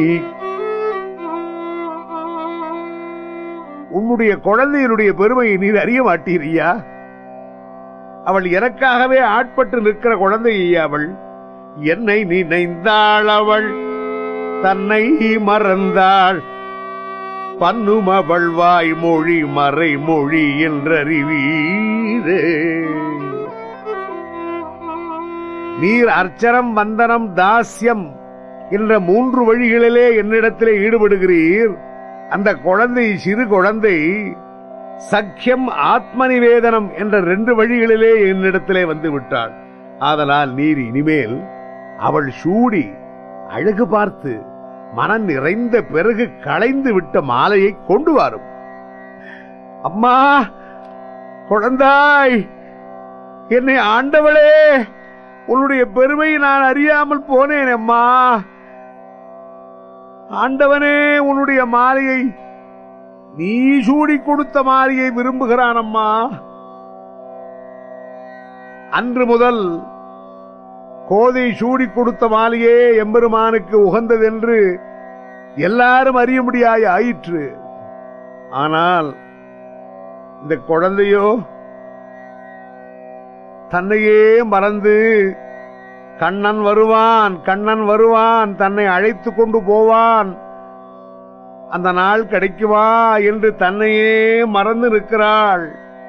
உன்னுடைய குழந்தையினுடைய பெருமையை நீர் அறிய மாட்டீரியா அவள் எனக்காகவே ஆட்பட்டு நிற்கிற குழந்தை அவள் என்னை நினைந்தாள் அவள் தன்னை மறந்தாள் பன்னும் அவள் வாய்மொழி மறைமொழி என்றறிவீரே நீர் அர்ச்சனம் வந்தனம் தாஸ்யம் என்ற மூன்று வழிகளிலே என்னிடத்திலே ஈடுபடுகிறீர் அந்த குழந்தை சிறு குழந்தை சக்கியம் ஆத்ம நிவேதனம் என்ற ரெண்டு வழிகளிலே என்னிடத்திலே வந்து விட்டாள் ஆதலால் நீர் இனிமேல் அவள் சூடி அழகு பார்த்து மனம் நிறைந்த பிறகு களைந்து விட்ட மாலையை கொண்டு வரும் அம்மா குழந்தாய் என்னை ஆண்டவளே உன்னுடைய பெருமையை நான் அறியாமல் போனேன் அம்மா ஆண்டவனே உன்னுடைய மாலையை நீ சூடி கொடுத்த மாலையை விரும்புகிறான் அம்மா அன்று முதல் கோதை சூடி கொடுத்த மாலையே எம்பெருமானுக்கு உகந்ததென்று எல்லாரும் அறியும்படியாய் ஆயிற்று ஆனால் இந்த குழந்தையோ தன்னையே மறந்து கண்ணன் வருவான் கண்ணன் வருவான் தன்னை அழைத்து கொண்டு போவான் அந்த நாள் கிடைக்குமா என்று தன்னையே மறந்து நிற்கிறாள்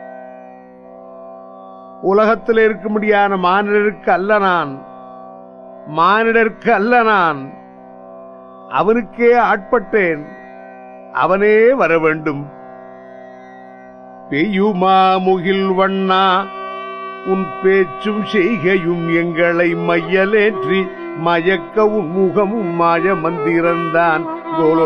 உலகத்தில் இருக்கும்படியான மானிடருக்கு அல்ல நான் மானிடருக்கு அல்ல நான் அவனுக்கே ஆட்பட்டேன் அவனே வர வேண்டும் பெய்யுமா முகில் வண்ணா உன் பேச்சும் செய்கையும் எங்களை மையலேற்றி மயக்க உன் முகமும் மாய மந்திரந்தான் கோலோ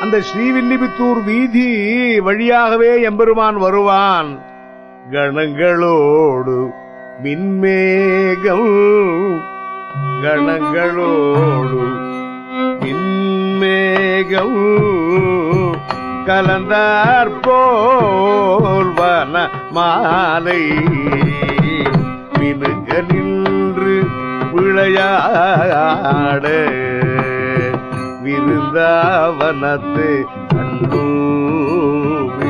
அந்த ஸ்ரீவில்லிபுத்தூர் வீதி வழியாகவே எம்பெருமான் வருவான் கணங்களோடு மின்மேகம் கணங்களோடு மின்மேகம் கலந்தார் போல் வன மாலை மினுங்க நின்று விளையாட விருந்தாவனத்து கண்டோமே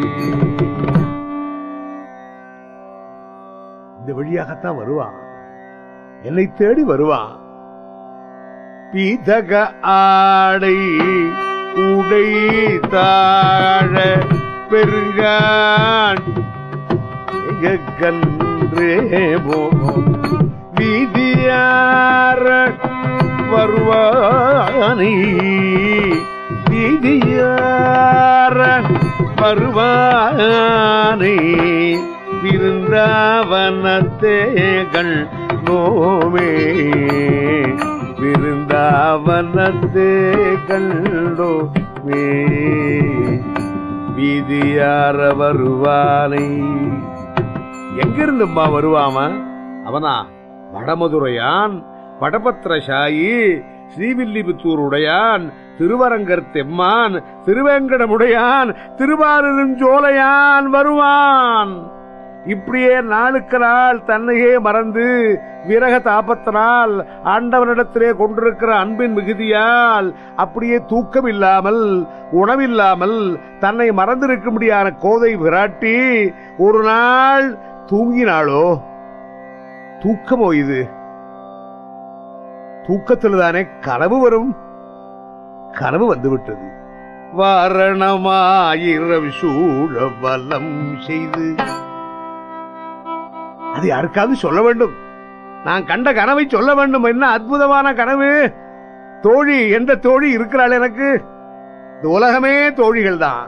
இந்த வழியாகத்தான் வருவான் என்னை தேடி வருவான் பீதக ஆடை உடை தாழ பெருங்கான் கன்றே வீதியார வருவானி வீதியார வருவானி விருந்தாவனத்தேகள் நோமே விருந்தாவனத்தேகள் நோமே வீதியார வருவானை எங்கிருந்தும்மா வருவாம அவனா வடமதுரையான் வடபத்திரசாயி ஸ்ரீவில்லிபுத்தூருடையான் திருவரங்கர் தெம்மான் திருவேங்கடமுடையான் திருவாரூருஞ்சோலையான் வருவான் இப்படியே நாளுக்கு நாள் தன்னையே மறந்து விரக தாபத்தினால் ஆண்டவனிடத்திலே கொண்டிருக்கிற அன்பின் மிகுதியால் அப்படியே தூக்கம் இல்லாமல் உணவில்லாமல் தன்னை மறந்திருக்கும்படியான கோதை விராட்டி ஒரு நாள் தூங்கினாளோ தூக்கமோ இது தூக்கத்தில் தானே கனவு வரும் கனவு வந்துவிட்டது வாரணமாயிரம் சூழ வலம் செய்து அது யாருக்காவது சொல்ல வேண்டும் நான் கண்ட கனவை சொல்ல வேண்டும் என்ன அற்புதமான கனவு தோழி எந்த தோழி இருக்கிறாள் எனக்கு இந்த உலகமே தோழிகள் தான்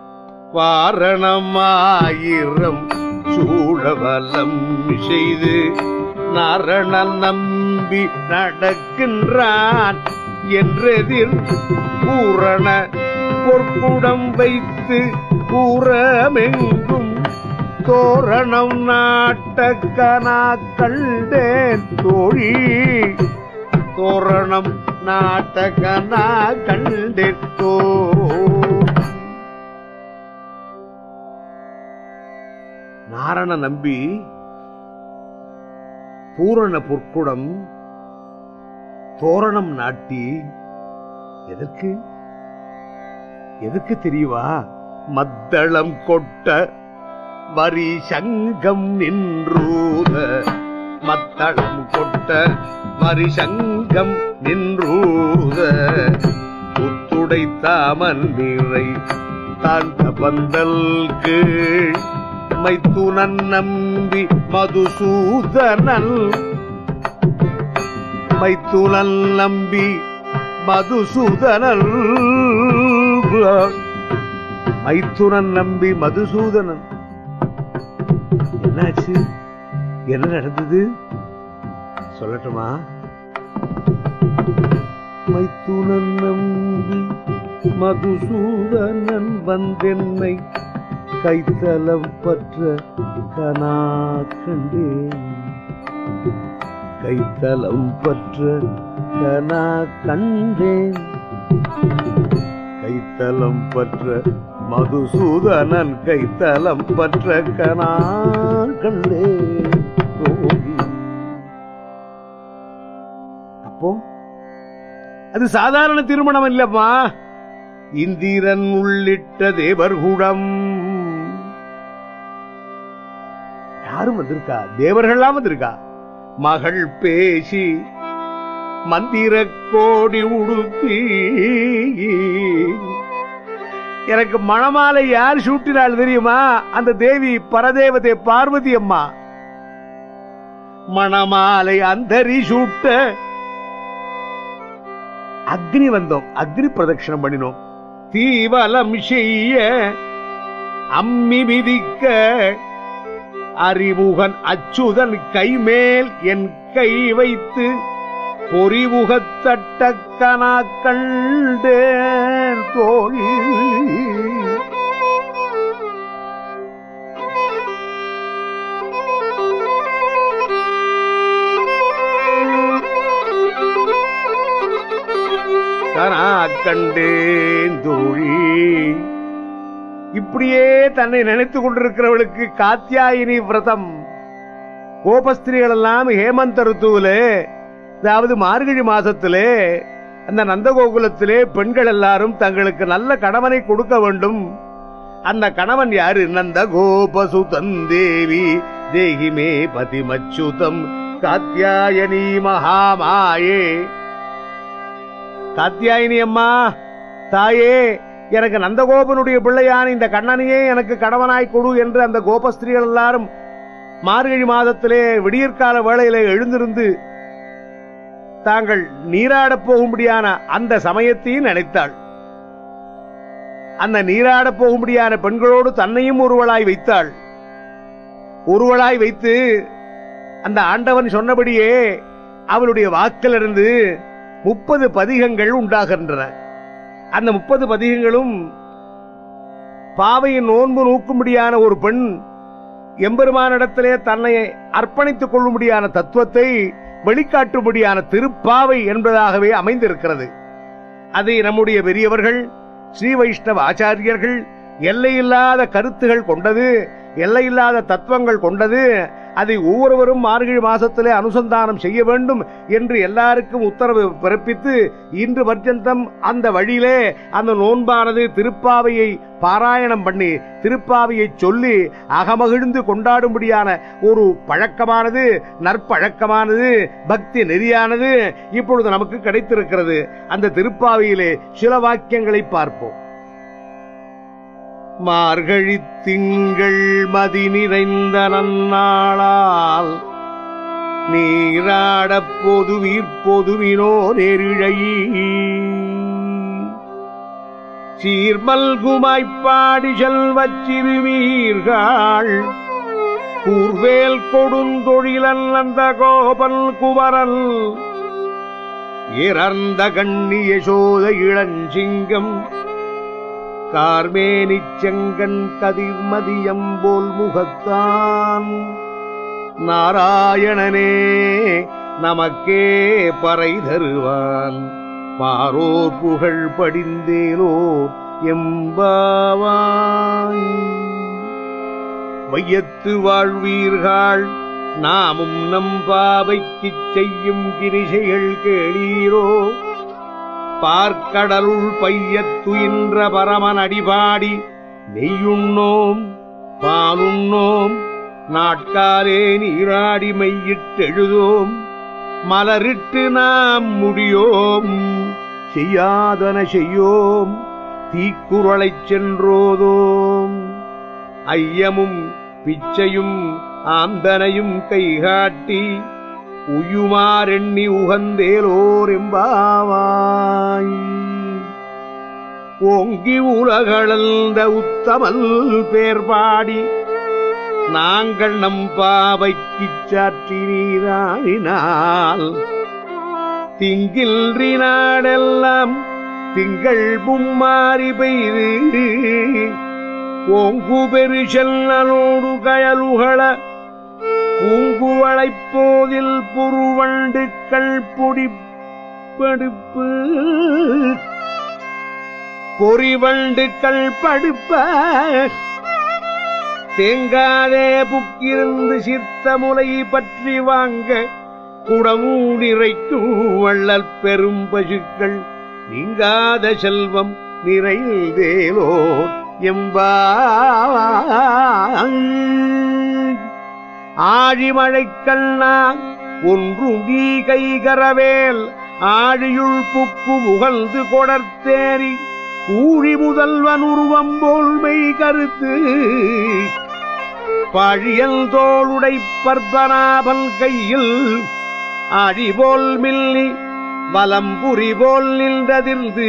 வாரணமாயிரம் சூழவலம் செய்து நரணன் நம்பி நடக்கின்றான் என்றெதிர் பூரண பொற்குடம் வைத்து பூரமெங்கும் தோரணம் நாட்டக்கனா கண்டேன் தோழி தோரணம் நாட்டக்கனா கண்டேன் தோ நாரண நம்பி பூரண பொற்குடம் தோரணம் நாட்டி எதற்கு எதற்கு தெரியுவா மத்தளம் கொட்ட வரி சங்கம் நின்றூத மத்தளம் கொட்ட வரி சங்கம் நின்றூத புத்துடை தாமன் நீரை தாண்ட பந்தல் கீழ் மைத்துனன் நம்பி மதுசூதனன் மைத்துனன் நம்பி மதுசூதனன் மைத்துனன் நம்பி மதுசூதனன் என்னாச்சு என்ன நடந்தது சொல்லட்டுமா மைத்துனன் நம்பி மதுசூதனன் வந்தென்னை கைத்தலம் பற்ற கனா கண்டேன் கைத்தலம் பற்ற கனா கண்டேன் கைத்தலம் பற்ற மதுசூதனன் கைத்தலம் பற்ற கனா கண்டேன் தோழி. அப்போ அது சாதாரண திருமணம் இல்லம்மா இந்திரன் உள்ளிட்ட தேவர்குடம் யாரும் வந்திருக்கா தேவர்கள்லாம் வந்திருக்கா மகள் பேசி மந்திர கோடி உடுத்தி எனக்கு மணமாலை யார் சூட்டினாள் தெரியுமா அந்த தேவி பரதேவதை பார்வதி அம்மா மணமாலை அந்தரி சூட்ட அக்னி வந்தோம் அக்னி பிரதட்சணம் பண்ணினோம் தீவலம் செய்ய அம்மி மிதிக்க அறிமுகன் அச்சுதன் கைமேல் என் கை வைத்து பொறிமுகத்தட்டக்கனா கண்டேன் தோழி கனா கண்டேன் தோழி இப்படியே தன்னை நினைத்துக் கொண்டிருக்கிறவளுக்கு காத்தியாயினி விரதம் கோபஸ்திரிகள் எல்லாம் ஹேமந்த ருத்துவிலே அதாவது மார்கழி மாசத்திலே அந்த நந்தகோகுலத்திலே பெண்கள் எல்லாரும் தங்களுக்கு நல்ல கணவனை கொடுக்க வேண்டும் அந்த கணவன் யாரு நந்த கோபசுதன் தேவி தேகிமே பதிமச்சுதம் காத்தியாயனி மகாமாயே காத்தியாயினி அம்மா தாயே எனக்கு நந்தகோபனுடைய பிள்ளையான இந்த கண்ணனையே எனக்கு கடவனாய் கொடு என்று அந்த கோபஸ்திரிகள் எல்லாரும் மார்கழி மாதத்திலே விடியற்கால வேளையிலே எழுந்திருந்து தாங்கள் நீராடப் போகும்படியான அந்த சமயத்தையும் நினைத்தாள் அந்த நீராடப் போகும்படியான பெண்களோடு தன்னையும் ஒருவளாய் வைத்தாள் ஒருவளாய் வைத்து அந்த ஆண்டவன் சொன்னபடியே அவளுடைய வாக்கிலிருந்து முப்பது பதிகங்கள் உண்டாகின்றன அந்த முப்பது பதிகங்களும் பாவையின் நோன்பு நோக்கும்படியான ஒரு பெண் எம்பெருமானிடத்திலே தன்னை அர்ப்பணித்துக் கொள்ளும்படியான தத்துவத்தை வெளிக்காட்டும்படியான திருப்பாவை என்பதாகவே அமைந்திருக்கிறது அதை நம்முடைய பெரியவர்கள் ஸ்ரீ வைஷ்ணவ ஆச்சாரியர்கள் எல்லையில்லாத கருத்துகள் கொண்டது எல்லையில்லாத தத்துவங்கள் கொண்டது அதை ஒவ்வொருவரும் மார்கழி மாசத்திலே அனுசந்தானம் செய்ய வேண்டும் என்று எல்லாருக்கும் உத்தரவு பிறப்பித்து இன்று பர்யந்தம் அந்த வழியிலே அந்த நோன்பானது திருப்பாவையை பாராயணம் பண்ணி திருப்பாவையை சொல்லி அகமகிழ்ந்து கொண்டாடும்படியான ஒரு பழக்கமானது நற்பழக்கமானது பக்தி நெறியானது இப்பொழுது நமக்கு கிடைத்திருக்கிறது அந்த திருப்பாவையிலே சில வாக்கியங்களை பார்ப்போம் மார்கழி திங்கள் மதி நிறைந்த நன்னாளால் நீராடப் பொதுவீர் பொதுவினோ நெருழை சீர்மல்குமாய்ப்பாடி செல்வச் சிறுமீர்கள் கூர்வேல் கொடுந்தொழிலன் அந்த கோபல் குமரல் இறந்த கண்ணி யசோத இளஞ்சிங்கம் கார்மேனிச் செங்கன் கதிர்மதியம் போல் முகத்தான் நாராயணனே நமக்கே பறை தருவான் பாரோர் புகழ் படிந்தேலோ எம்பாவாய் வையத்து வாழ்வீர்கள் நாமும் நம் பாவைக்குச் செய்யும் கிரிசைகள் கேளீரோ பார்க்கடலுள் பையத்துயின்ற பரமன் அடிபாடி நெய்யுண்ணோம் பாலுண்ணோம் நாட்காலே நீராடி மையிட்டெழுதோம் மலரிட்டு நாம் முடியோம் செய்யாதன செய்யோம் தீக்குறளைச் சென்றோதோம் ஐயமும் பிச்சையும் ஆந்தனையும் கைகாட்டி உயுமாரெண்ணி உகந்தேலோர் எம்பாவாய் ஓங்கி உலகளந்த உத்தமல் பேர் பாடி நாங்கள் நம் பாவைக்குச் சாற்றி நீராடினால் திங்கில்றி நாடெல்லாம் திங்கள் மும்மாறி பெய்து ஓங்கு பெருசெல்லனோடு கயலுகள பூங்குவளைப் போதில் புருவண்டுக்கள் பொடிப்படுப்பு பொறிவண்டுக்கள் படுப்ப தேங்காதே புக்கிருந்து சிர்த்த முலை பற்றி வாங்க குடமூடிரைக்கும் வள்ளல் பெரும் பசுக்கள் நீங்காத செல்வம் நிறைந்தேலோ எம்பா ஆழிமழைக்கண்ணா ஒன்றும் நீ கைகரவேல் ஆழியுள் புக்கு முகழ்ந்து கொடர்த்தேறி ஊழி முதல்வன் உருவம் போல் மெய் கருத்து பழியல் தோளுடை பர்பனாபன் கையில் அழிபோல் மில்லி வலம்புரி போல் நின்றதிர்ந்து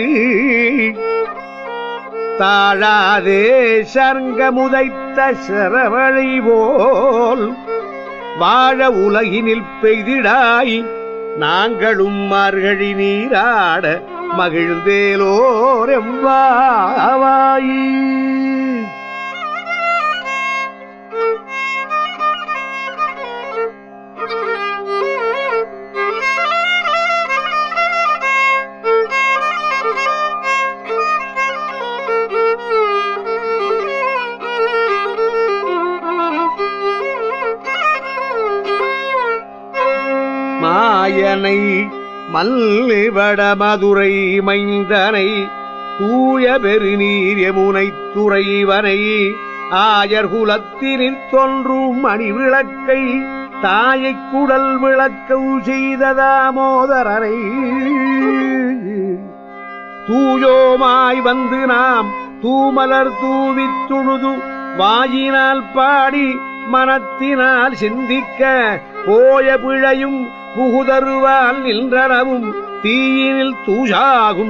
தாழாதே சர்ங்க முதைத்த சரவழி போல் வாழ உலகினில் பெய்திடாய் நாங்களும் மார்கழி நீராட மகிழ்ந்தேலோர் எம்பாவாயி மாயனை மல்லிவட மதுரை மைந்தனை தூய பெருநீர் யமுனை துறைவனை ஆயர் குலத்தினில் தோன்றும் மணி விளக்கை தாயைக் குடல் விளக்கவு செய்த தாமோதரனை தூயோமாய் வந்து நாம் தூமலர் தூவித் துழுது வாயினால் பாடி மனத்தினால் சிந்திக்க போய பிழையும் புகுதருவால் நின்றனவும் தீயினில் தூஷாகும்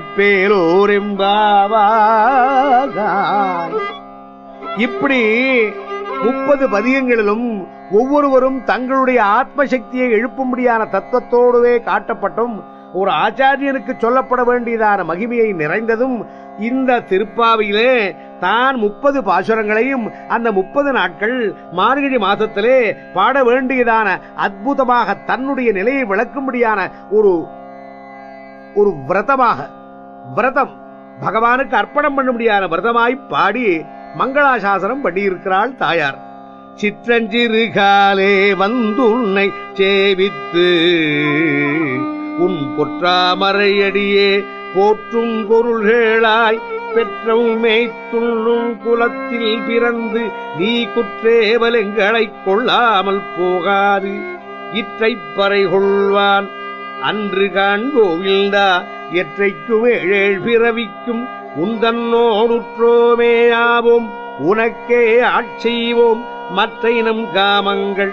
செப்பேலோரெம்பாவாய் இப்படி முப்பது பதியங்களிலும் ஒவ்வொருவரும் தங்களுடைய ஆத்ம சக்தியை எழுப்பும்படியான தத்துவத்தோடுவே காட்டப்பட்டும் ஒரு ஆச்சாரியனுக்கு சொல்லப்பட வேண்டியதான மகிமையை நிறைந்ததும் இந்த திருப்பாவையிலே தான் முப்பது பாசுரங்களையும் அந்த முப்பது நாட்கள் மார்கழி மாதத்திலே பாட வேண்டியதான அற்புதமாக தன்னுடைய நிலையை விளக்கும்படியான ஒரு ஒரு விரதமாக விரதம் பகவானுக்கு அர்ப்பணம் பண்ணும்படியான விரதமாய் பாடி மங்களாசாசனம் பண்ணியிருக்கிறாள் தாயார் சிற்றஞ்சிறு காலே வந்துன்னை சேவித்து உன் பொற்றாமரையடியே போற்றும் பொருள்களாய் பெற்றவும் மேய்த்துள்ளும் குலத்தில் பிறந்து நீ குற்றேவலங்களைக் கொள்ளாமல் போகாது இற்றைப் பறை கொள்வான் அன்று காண்கோவில்தா எற்றைக்கும் ஏழேழ் பிறவிக்கும் உந்தன்னோடுற்றோமேயாவோம் உனக்கே ஆட்செய்வோம் மற்ற இனம் காமங்கள்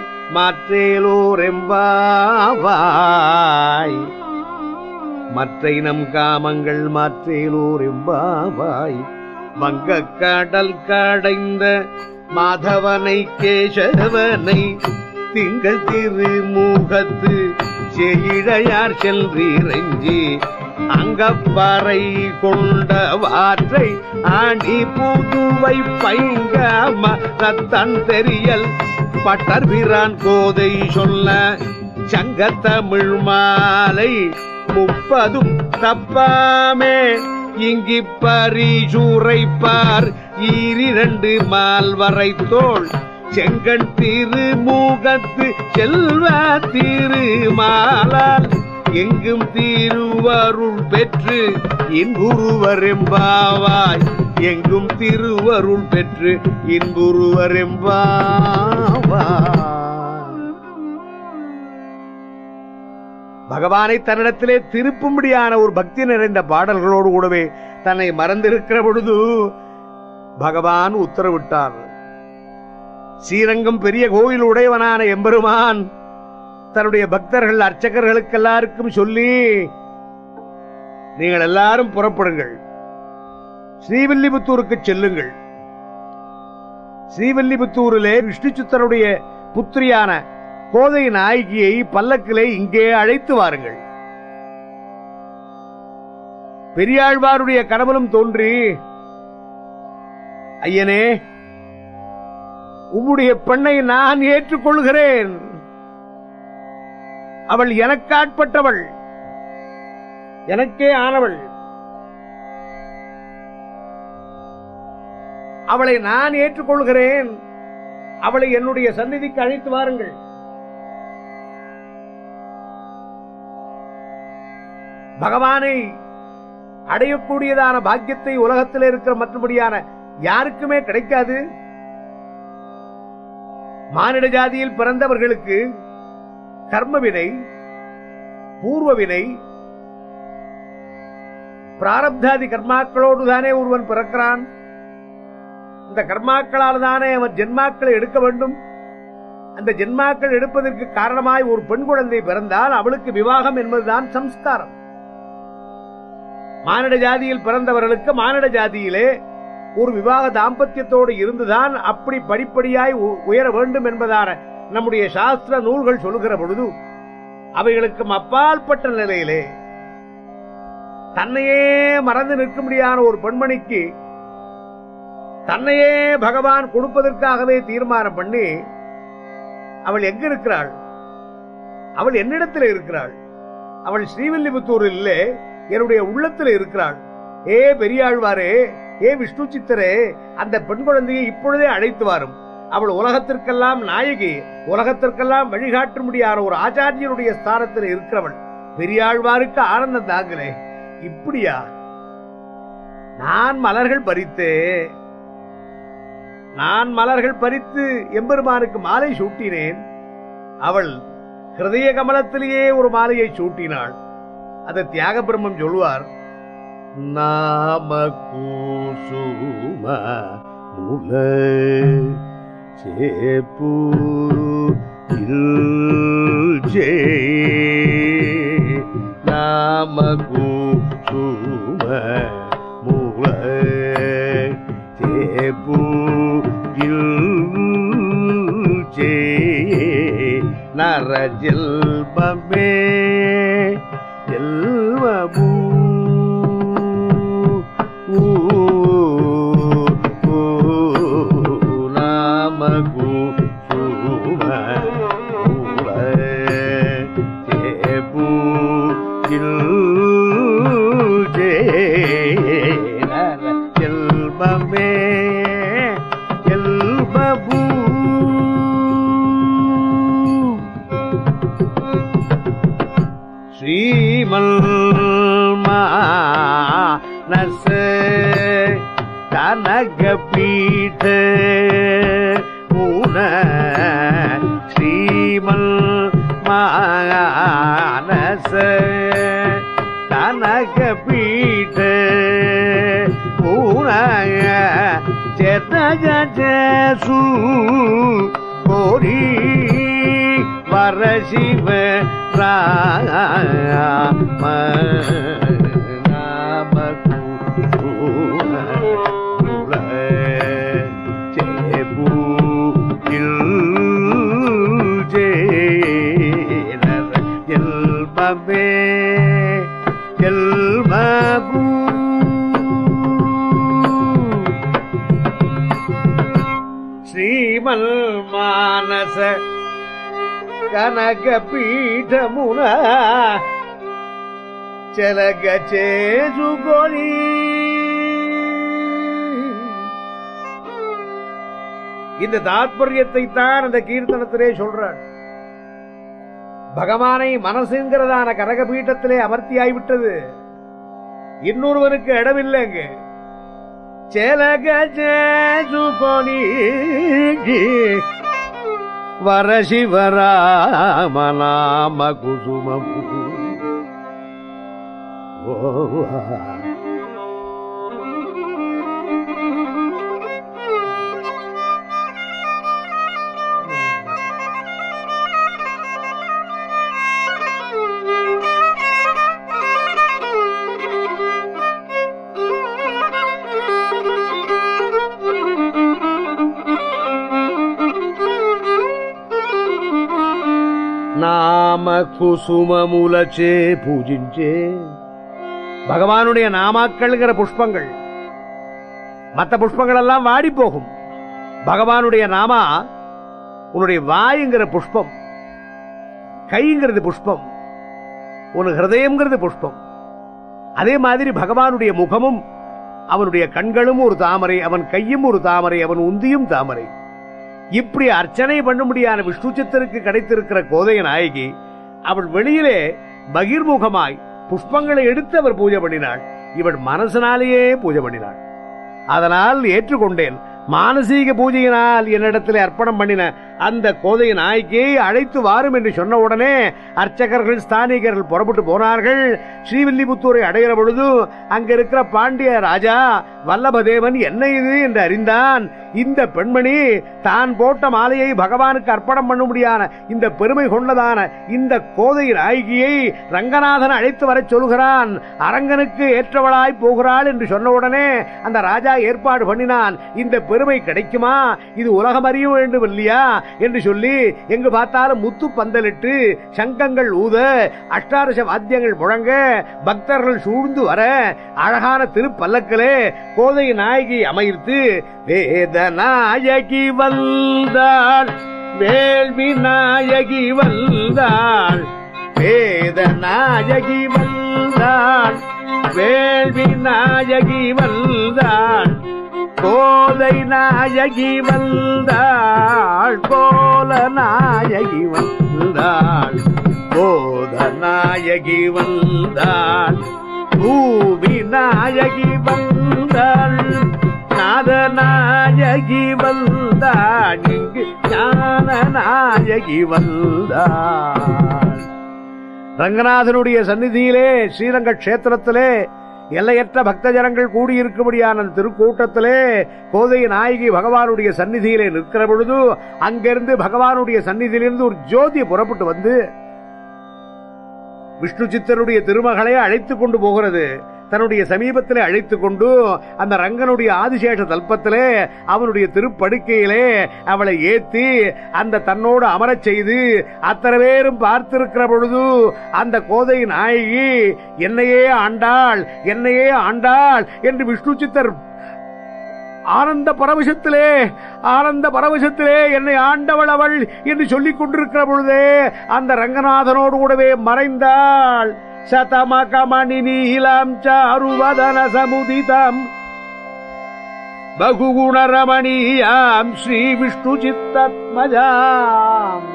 மாற்றேலோரெம்பாவாய் மற்ற இனம் காமங்கள் மாற்றேலோரெம்பாவாய் வங்கக் கடல் கடைந்த மாதவனை கேசவனை திங்கள் திருமுகத்து செயிழையார் சென்றிரஞ்சி அங்கப்பறை கொண்ட வாற்றை ஆண்டி புதுவை பைங்க மதத்தன் தெரியல் பட்டர் பிரான் கோதை சொல்ல சங்கத்தமிழ் மாலை முப்பதும் தப்பாமே இங்கி பரிசூரைப்பார் ஈரிரண்டு மால்வரை தோள் செங்கண் திருமுகத்து செல்வ திருமாலால் எங்கும் திருவருள் பெற்று இன்புருவர் எம்பாவாய் எங்கும் திருவருள் பெற்று இன்புருவர் எம்பாவாய் பகவானை தன்னிடத்திலே திருப்பும்படியான ஒரு பக்தி நிறைந்த பாடல்களோடு கூடவே தன்னை மறந்திருக்கிற பொழுது பகவான் உத்தரவிட்டார் ஸ்ரீரங்கம் பெரிய கோயில் உடையவனான எம்பெருமான் தன்னுடைய பக்தர்கள் அர்ச்சகர்களுக்கு எல்லாருக்கும் சொல்லி நீங்கள் எல்லாரும் புறப்படுங்கள் ஸ்ரீவில்லிபுத்தூருக்கு செல்லுங்கள் ஸ்ரீவில்லிபுத்தூரிலே விஷ்ணு சித்தருடைய புத்திரியான கோதை நாயகியை பல்லக்கிலே இங்கே அழைத்து வாருங்கள் பெரியாழ்வாருடைய கனவிலும் தோன்றி ஐயனே உம்முடைய பெண்ணை நான் ஏற்றுக்கொள்கிறேன் அவள் எனக்காட்பட்டவள் எனக்கே ஆனவள் அவளை நான் ஏற்றுக்கொள்கிறேன் அவளை என்னுடைய சந்நிதிக்கு அழைத்து வாருங்கள் பகவானை அடையக்கூடியதான பாக்கியத்தை உலகத்தில் இருக்கிற மற்றபடியான யாருக்குமே கிடைக்காது மானிட ஜாதியில் பிறந்தவர்களுக்கு கர்ம வினை பூர்வ வினை பிராரப்தாதி கர்மாக்களோடு தானே ஒருவன் பிறக்கிறான் இந்த கர்மாக்களால் தானே அவன் ஜென்மாக்களை எடுக்க வேண்டும் அந்த ஜென்மாக்கள் எடுப்பதற்கு காரணமாய் ஒரு பெண் குழந்தை பிறந்தால் அவளுக்கு விவாகம் என்பதுதான் சம்ஸ்காரம் மானிட ஜாதியில் பிறந்தவர்களுக்கு மானிட ஜாதியிலே ஒரு விவாக தாம்பத்தியத்தோடு இருந்துதான் அப்படி படிப்படியாய் உ- உயர வேண்டும் என்பதான நம்முடைய சாஸ்திர நூல்கள் சொல்லுகிற பொழுது அவைகளுக்கும் அப்பாற்பட்ட நிலையிலே தன்னையே மறந்து நிற்க முடியாத ஒரு பெண்மணிக்கு தன்னையே பகவான் கொடுப்பதற்காகவே தீர்மானம் பண்ணி அவள் எங்க இருக்கிறாள் அவள் என்னிடத்தில் இருக்கிறாள் அவள் ஸ்ரீவில்லிபுத்தூரில் இல்லை என்னுடைய உள்ளத்தில் இருக்கிறாள் ஏ பெரியாழ்வாரே ஏ விஷ்ணு சித்தரே அந்த பெண் குழந்தையை இப்பொழுதே அழைத்து வாரும் அவள் உலகத்திற்கெல்லாம் நாயகி உலகத்திற்கெல்லாம் வழிகாட்ட முடியாத ஒரு ஆச்சாரியனுடைய ஸ்தானத்தில் இருக்கிறவள் பெரியாழ்வாருக்கு ஆனந்தம் தாங்களே இப்படியா நான் மலர்கள் பறித்து நான் மலர்கள் பறித்து எம்பெருமானுக்கு மாலை சூட்டினேன் அவள் ஹிருதய கமலத்திலேயே ஒரு மாலையை சூட்டினாள் அதை தியாக பிரம்மம் சொல்லுவார் நாம கூசும முல சேப்பூரு இல்ஜே நாம கூசும முல சேப்பூ இல்ஜே நரஜெல்பமே ஜெல்வபூ நாமகு சும சேபு செல்வமே செல்வபூ ஸ்ரீமல் மானச கனக பீட மூன ஸ்ரீமல் மானச கனக பீட மூன சேதஜு கோரி வரசிவ ராம நாம கூல சேபு எல்பமே எல்மபூ శ్రీమల్ మానస కనక పీఠమున చెలగ చేసుకొని இந்த தாத்பரியத்தை தான் அந்த கீர்த்தனத்திலே சொல்றார் பகவானை மனசுங்கிறதான கனக பீட்டத்திலே அமர்த்தியாய்விட்டது இன்னொருவனுக்கு இடமில்லைங்க చెలగ చేసుకొని వరశివరామనామ కుసుమము నామ కుసుమములచే పూజించే பகவானுடைய நாமாக்கள்ங்கிற புஷ்பங்கள் மற்ற புஷ்பங்கள் எல்லாம் வாடி போகும் பகவானுடைய நாமா உன்னுடைய வாயுங்கிற புஷ்பம் கைங்கிறது புஷ்பம் உன் ஹிருதயம்ங்கிறது புஷ்பம் அதே மாதிரி பகவானுடைய முகமும் அவனுடைய கண்களும் ஒரு தாமரை அவன் கையும் ஒரு தாமரை அவன் உந்தியும் தாமரை இப்படி அர்ச்சனை பண்ண முடியாத விஷ்ணு சித்தருக்கு கிடைத்திருக்கிற கோதைய நாயகி அவள் வெளியிலே பகிர்முகமாய் புஷ்பங்களை எடுத்து அவர் பூஜை பண்ணினாள் இவள் மனசனாலேயே பூஜை பண்ணினாள் அதனால் ஏற்றுக்கொண்டேன் மானசீக பூஜையினால் என்னிடத்தில் அர்ப்பணம் பண்ணின அந்த கோதை நாய்க்கை அழைத்து வாரும் என்று சொன்ன உடனே அர்ச்சகர்கள் ஸ்தானிகர்கள் புறப்பட்டு போனார்கள் ஸ்ரீவில்லிபுத்தூரை அடைகிற பொழுது அங்க இருக்கிற பாண்டிய ராஜா வல்லபதேவன் என்ன இது என்று அறிந்தான் இந்த பெண்மணி தான் போட்ட மாலையை பகவானுக்கு அர்ப்பணம் பண்ண முடியாத இந்த பெருமை கொண்டதான இந்த கோதை நாயகியை ரங்கநாதன் அழைத்து வரச் சொல்கிறான் அரங்கனுக்கு ஏற்றவளாய் போகிறாள் என்று சொன்ன உடனே அந்த ராஜா ஏற்பாடு பண்ணினான் இந்த பெருமை கிடைக்குமா இது உலகம் அறிய வேண்டும் இல்லையா என்று சொல்லி எங்கு பார்த்தாலும் முத்து பந்தலிட்டு சங்கங்கள் ஊத அஷ்டாரச வாத்தியங்கள் முழங்க பக்தர்கள் சூழ்ந்து வர அழகான திருப்பல்லக்கிலே கோதை நாயகி அமைத்து வேத நாயகி வந்தாள் வேள்வி நாயகி வந்தாள் வேத நாயகி வந்தாள் வேள்வி நாயகி வந்தாள் கோதை நாயகி வந்தாள் கோல நாயகி வந்தாள் கோத நாயகி வந்தாள் பூமி நாயகி வந்தாள் நாத நாயகி வந்தாள் இங்கு ஞான நாயகி வந்தாள் ரங்கநாதனுடைய சந்நிதியிலே ஸ்ரீரங்க கஷேத்திரத்திலே எல்லையற்ற பக்த ஜனங்கள் கூடியிருக்கும்படியான அந்த திருக்கூட்டத்திலே கோதை நாயகி பகவானுடைய சந்நிதியிலே நிற்கிற பொழுது அங்கிருந்து பகவானுடைய சந்நிதியிலிருந்து ஒரு ஜோதி புறப்பட்டு வந்து விஷ்ணு சித்தருடைய திருமகளை அழைத்துக் கொண்டு போகிறது தன்னுடைய சமீபத்திலே அழைத்துக் கொண்டு அந்த ரங்கனுடைய ஆதிசேஷ தல்பத்திலே அவனுடைய திருப்படுக்கையிலே அவளை ஏத்தி அந்த தன்னோடு அமரச் செய்து அத்தனை பேரும் பார்த்திருக்கிற பொழுது அந்த கோதை நாயகி என்னையே ஆண்டாள் என்னையே ஆண்டாள் என்று விஷ்ணு சித்தர் ஆனந்த பரவசத்திலே ஆனந்த பரவசத்திலே என்னை ஆண்டவள் அவள் என்று சொல்லிக் கொண்டிருக்கிற பொழுதே அந்த ரங்கநாதனோடு கூடவே மறைந்தாள் சதமகமணி நீலாம் சாருவதன சமுதிதம் பகுகுணரமணீயாம் ஸ்ரீ விஷ்ணு சித்தத்மஜாம்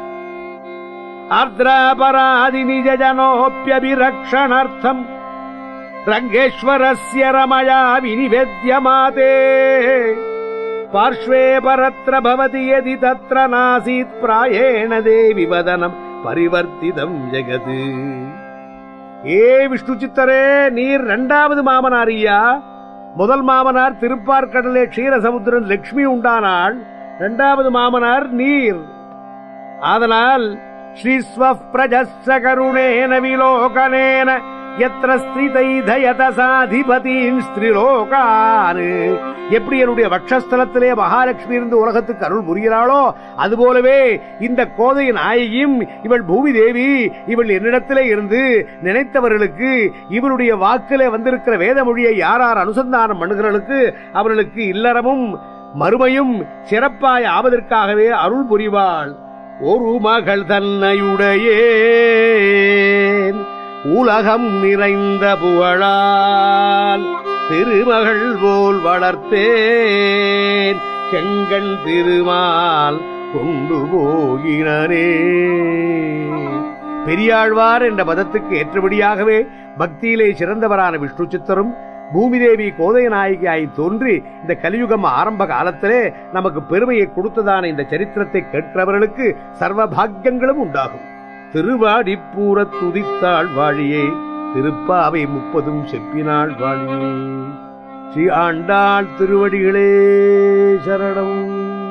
அர்த்ராபராதி நிஜ ஜனோப்பியபிரக்ஷணார்த்தம் रङ्गेश्वरस्य रमया विनिवेद्यमाते पार्श्वे परत्र भवति यदि तत्र नासीत् प्रायेण देवि वदनम् பரிவர்த்திதம் ஜெகது ஏ விஷ்ணு சித்தரே நீர் இரண்டாவது மாமனார் ஐயா முதல் மாமனார் திருப்பார்கடலே க்ஷீரசமுத்திரன் லட்சுமி உண்டானாள் இரண்டாவது மாமனார் நீர் ஆதலால் ஸ்ரீஸ்வ பிரஜஸ்ஸ கருணேன விலோகனேன எத்திர ஸ்திதைதயத சாதிபதீன் ஸ்திரிலோகான் எப்படி என்னுடைய வக்ஷஸ்தலத்திலே மகாலட்சுமி இருந்து உலகத்துக்கு அருள் புரிகிறாளோ அதுபோலவே இந்த கோதை நாயகியும் இவள் பூமி தேவி இவள் என்னிடத்திலே இருந்து நினைத்தவர்களுக்கு இவளுடைய வாக்கிலே வந்திருக்கிற வேத மொழியை யார் யார் அனுசந்தானம் பண்ணுகிறவர்களுக்கு அவர்களுக்கு இல்லறமும் மறுமையும் சிறப்பாய் ஆவதற்காகவே அருள் புரிவாள் ஒரு மகள் தன்னையுடையேன் உலகம் நிறைந்த புகழால் திருமகள் போல் வளர்த்தேன் செங்கண் திருமால் கொண்டு போகினரே பெரியாழ்வார் என்ற பதத்துக்கு ஏற்றபடியாகவே பக்தியிலே சிறந்தவரான விஷ்ணு சித்தரும் பூமிதேவி கோதை நாயகியாய் தோன்றி இந்த கலியுகம் ஆரம்ப காலத்திலே நமக்கு பெருமையை கொடுத்ததான இந்த சரித்திரத்தை கேட்கிறவர்களுக்கு சர்வ பாக்கியங்களும் உண்டாகும் திருவாடிப்பூர துதித்தாள் வாழியே திருப்பாவை முப்பதும் செப்பினாள் வாழியே ஸ்ரீ ஆண்டாள் திருவடிகளே சரணம்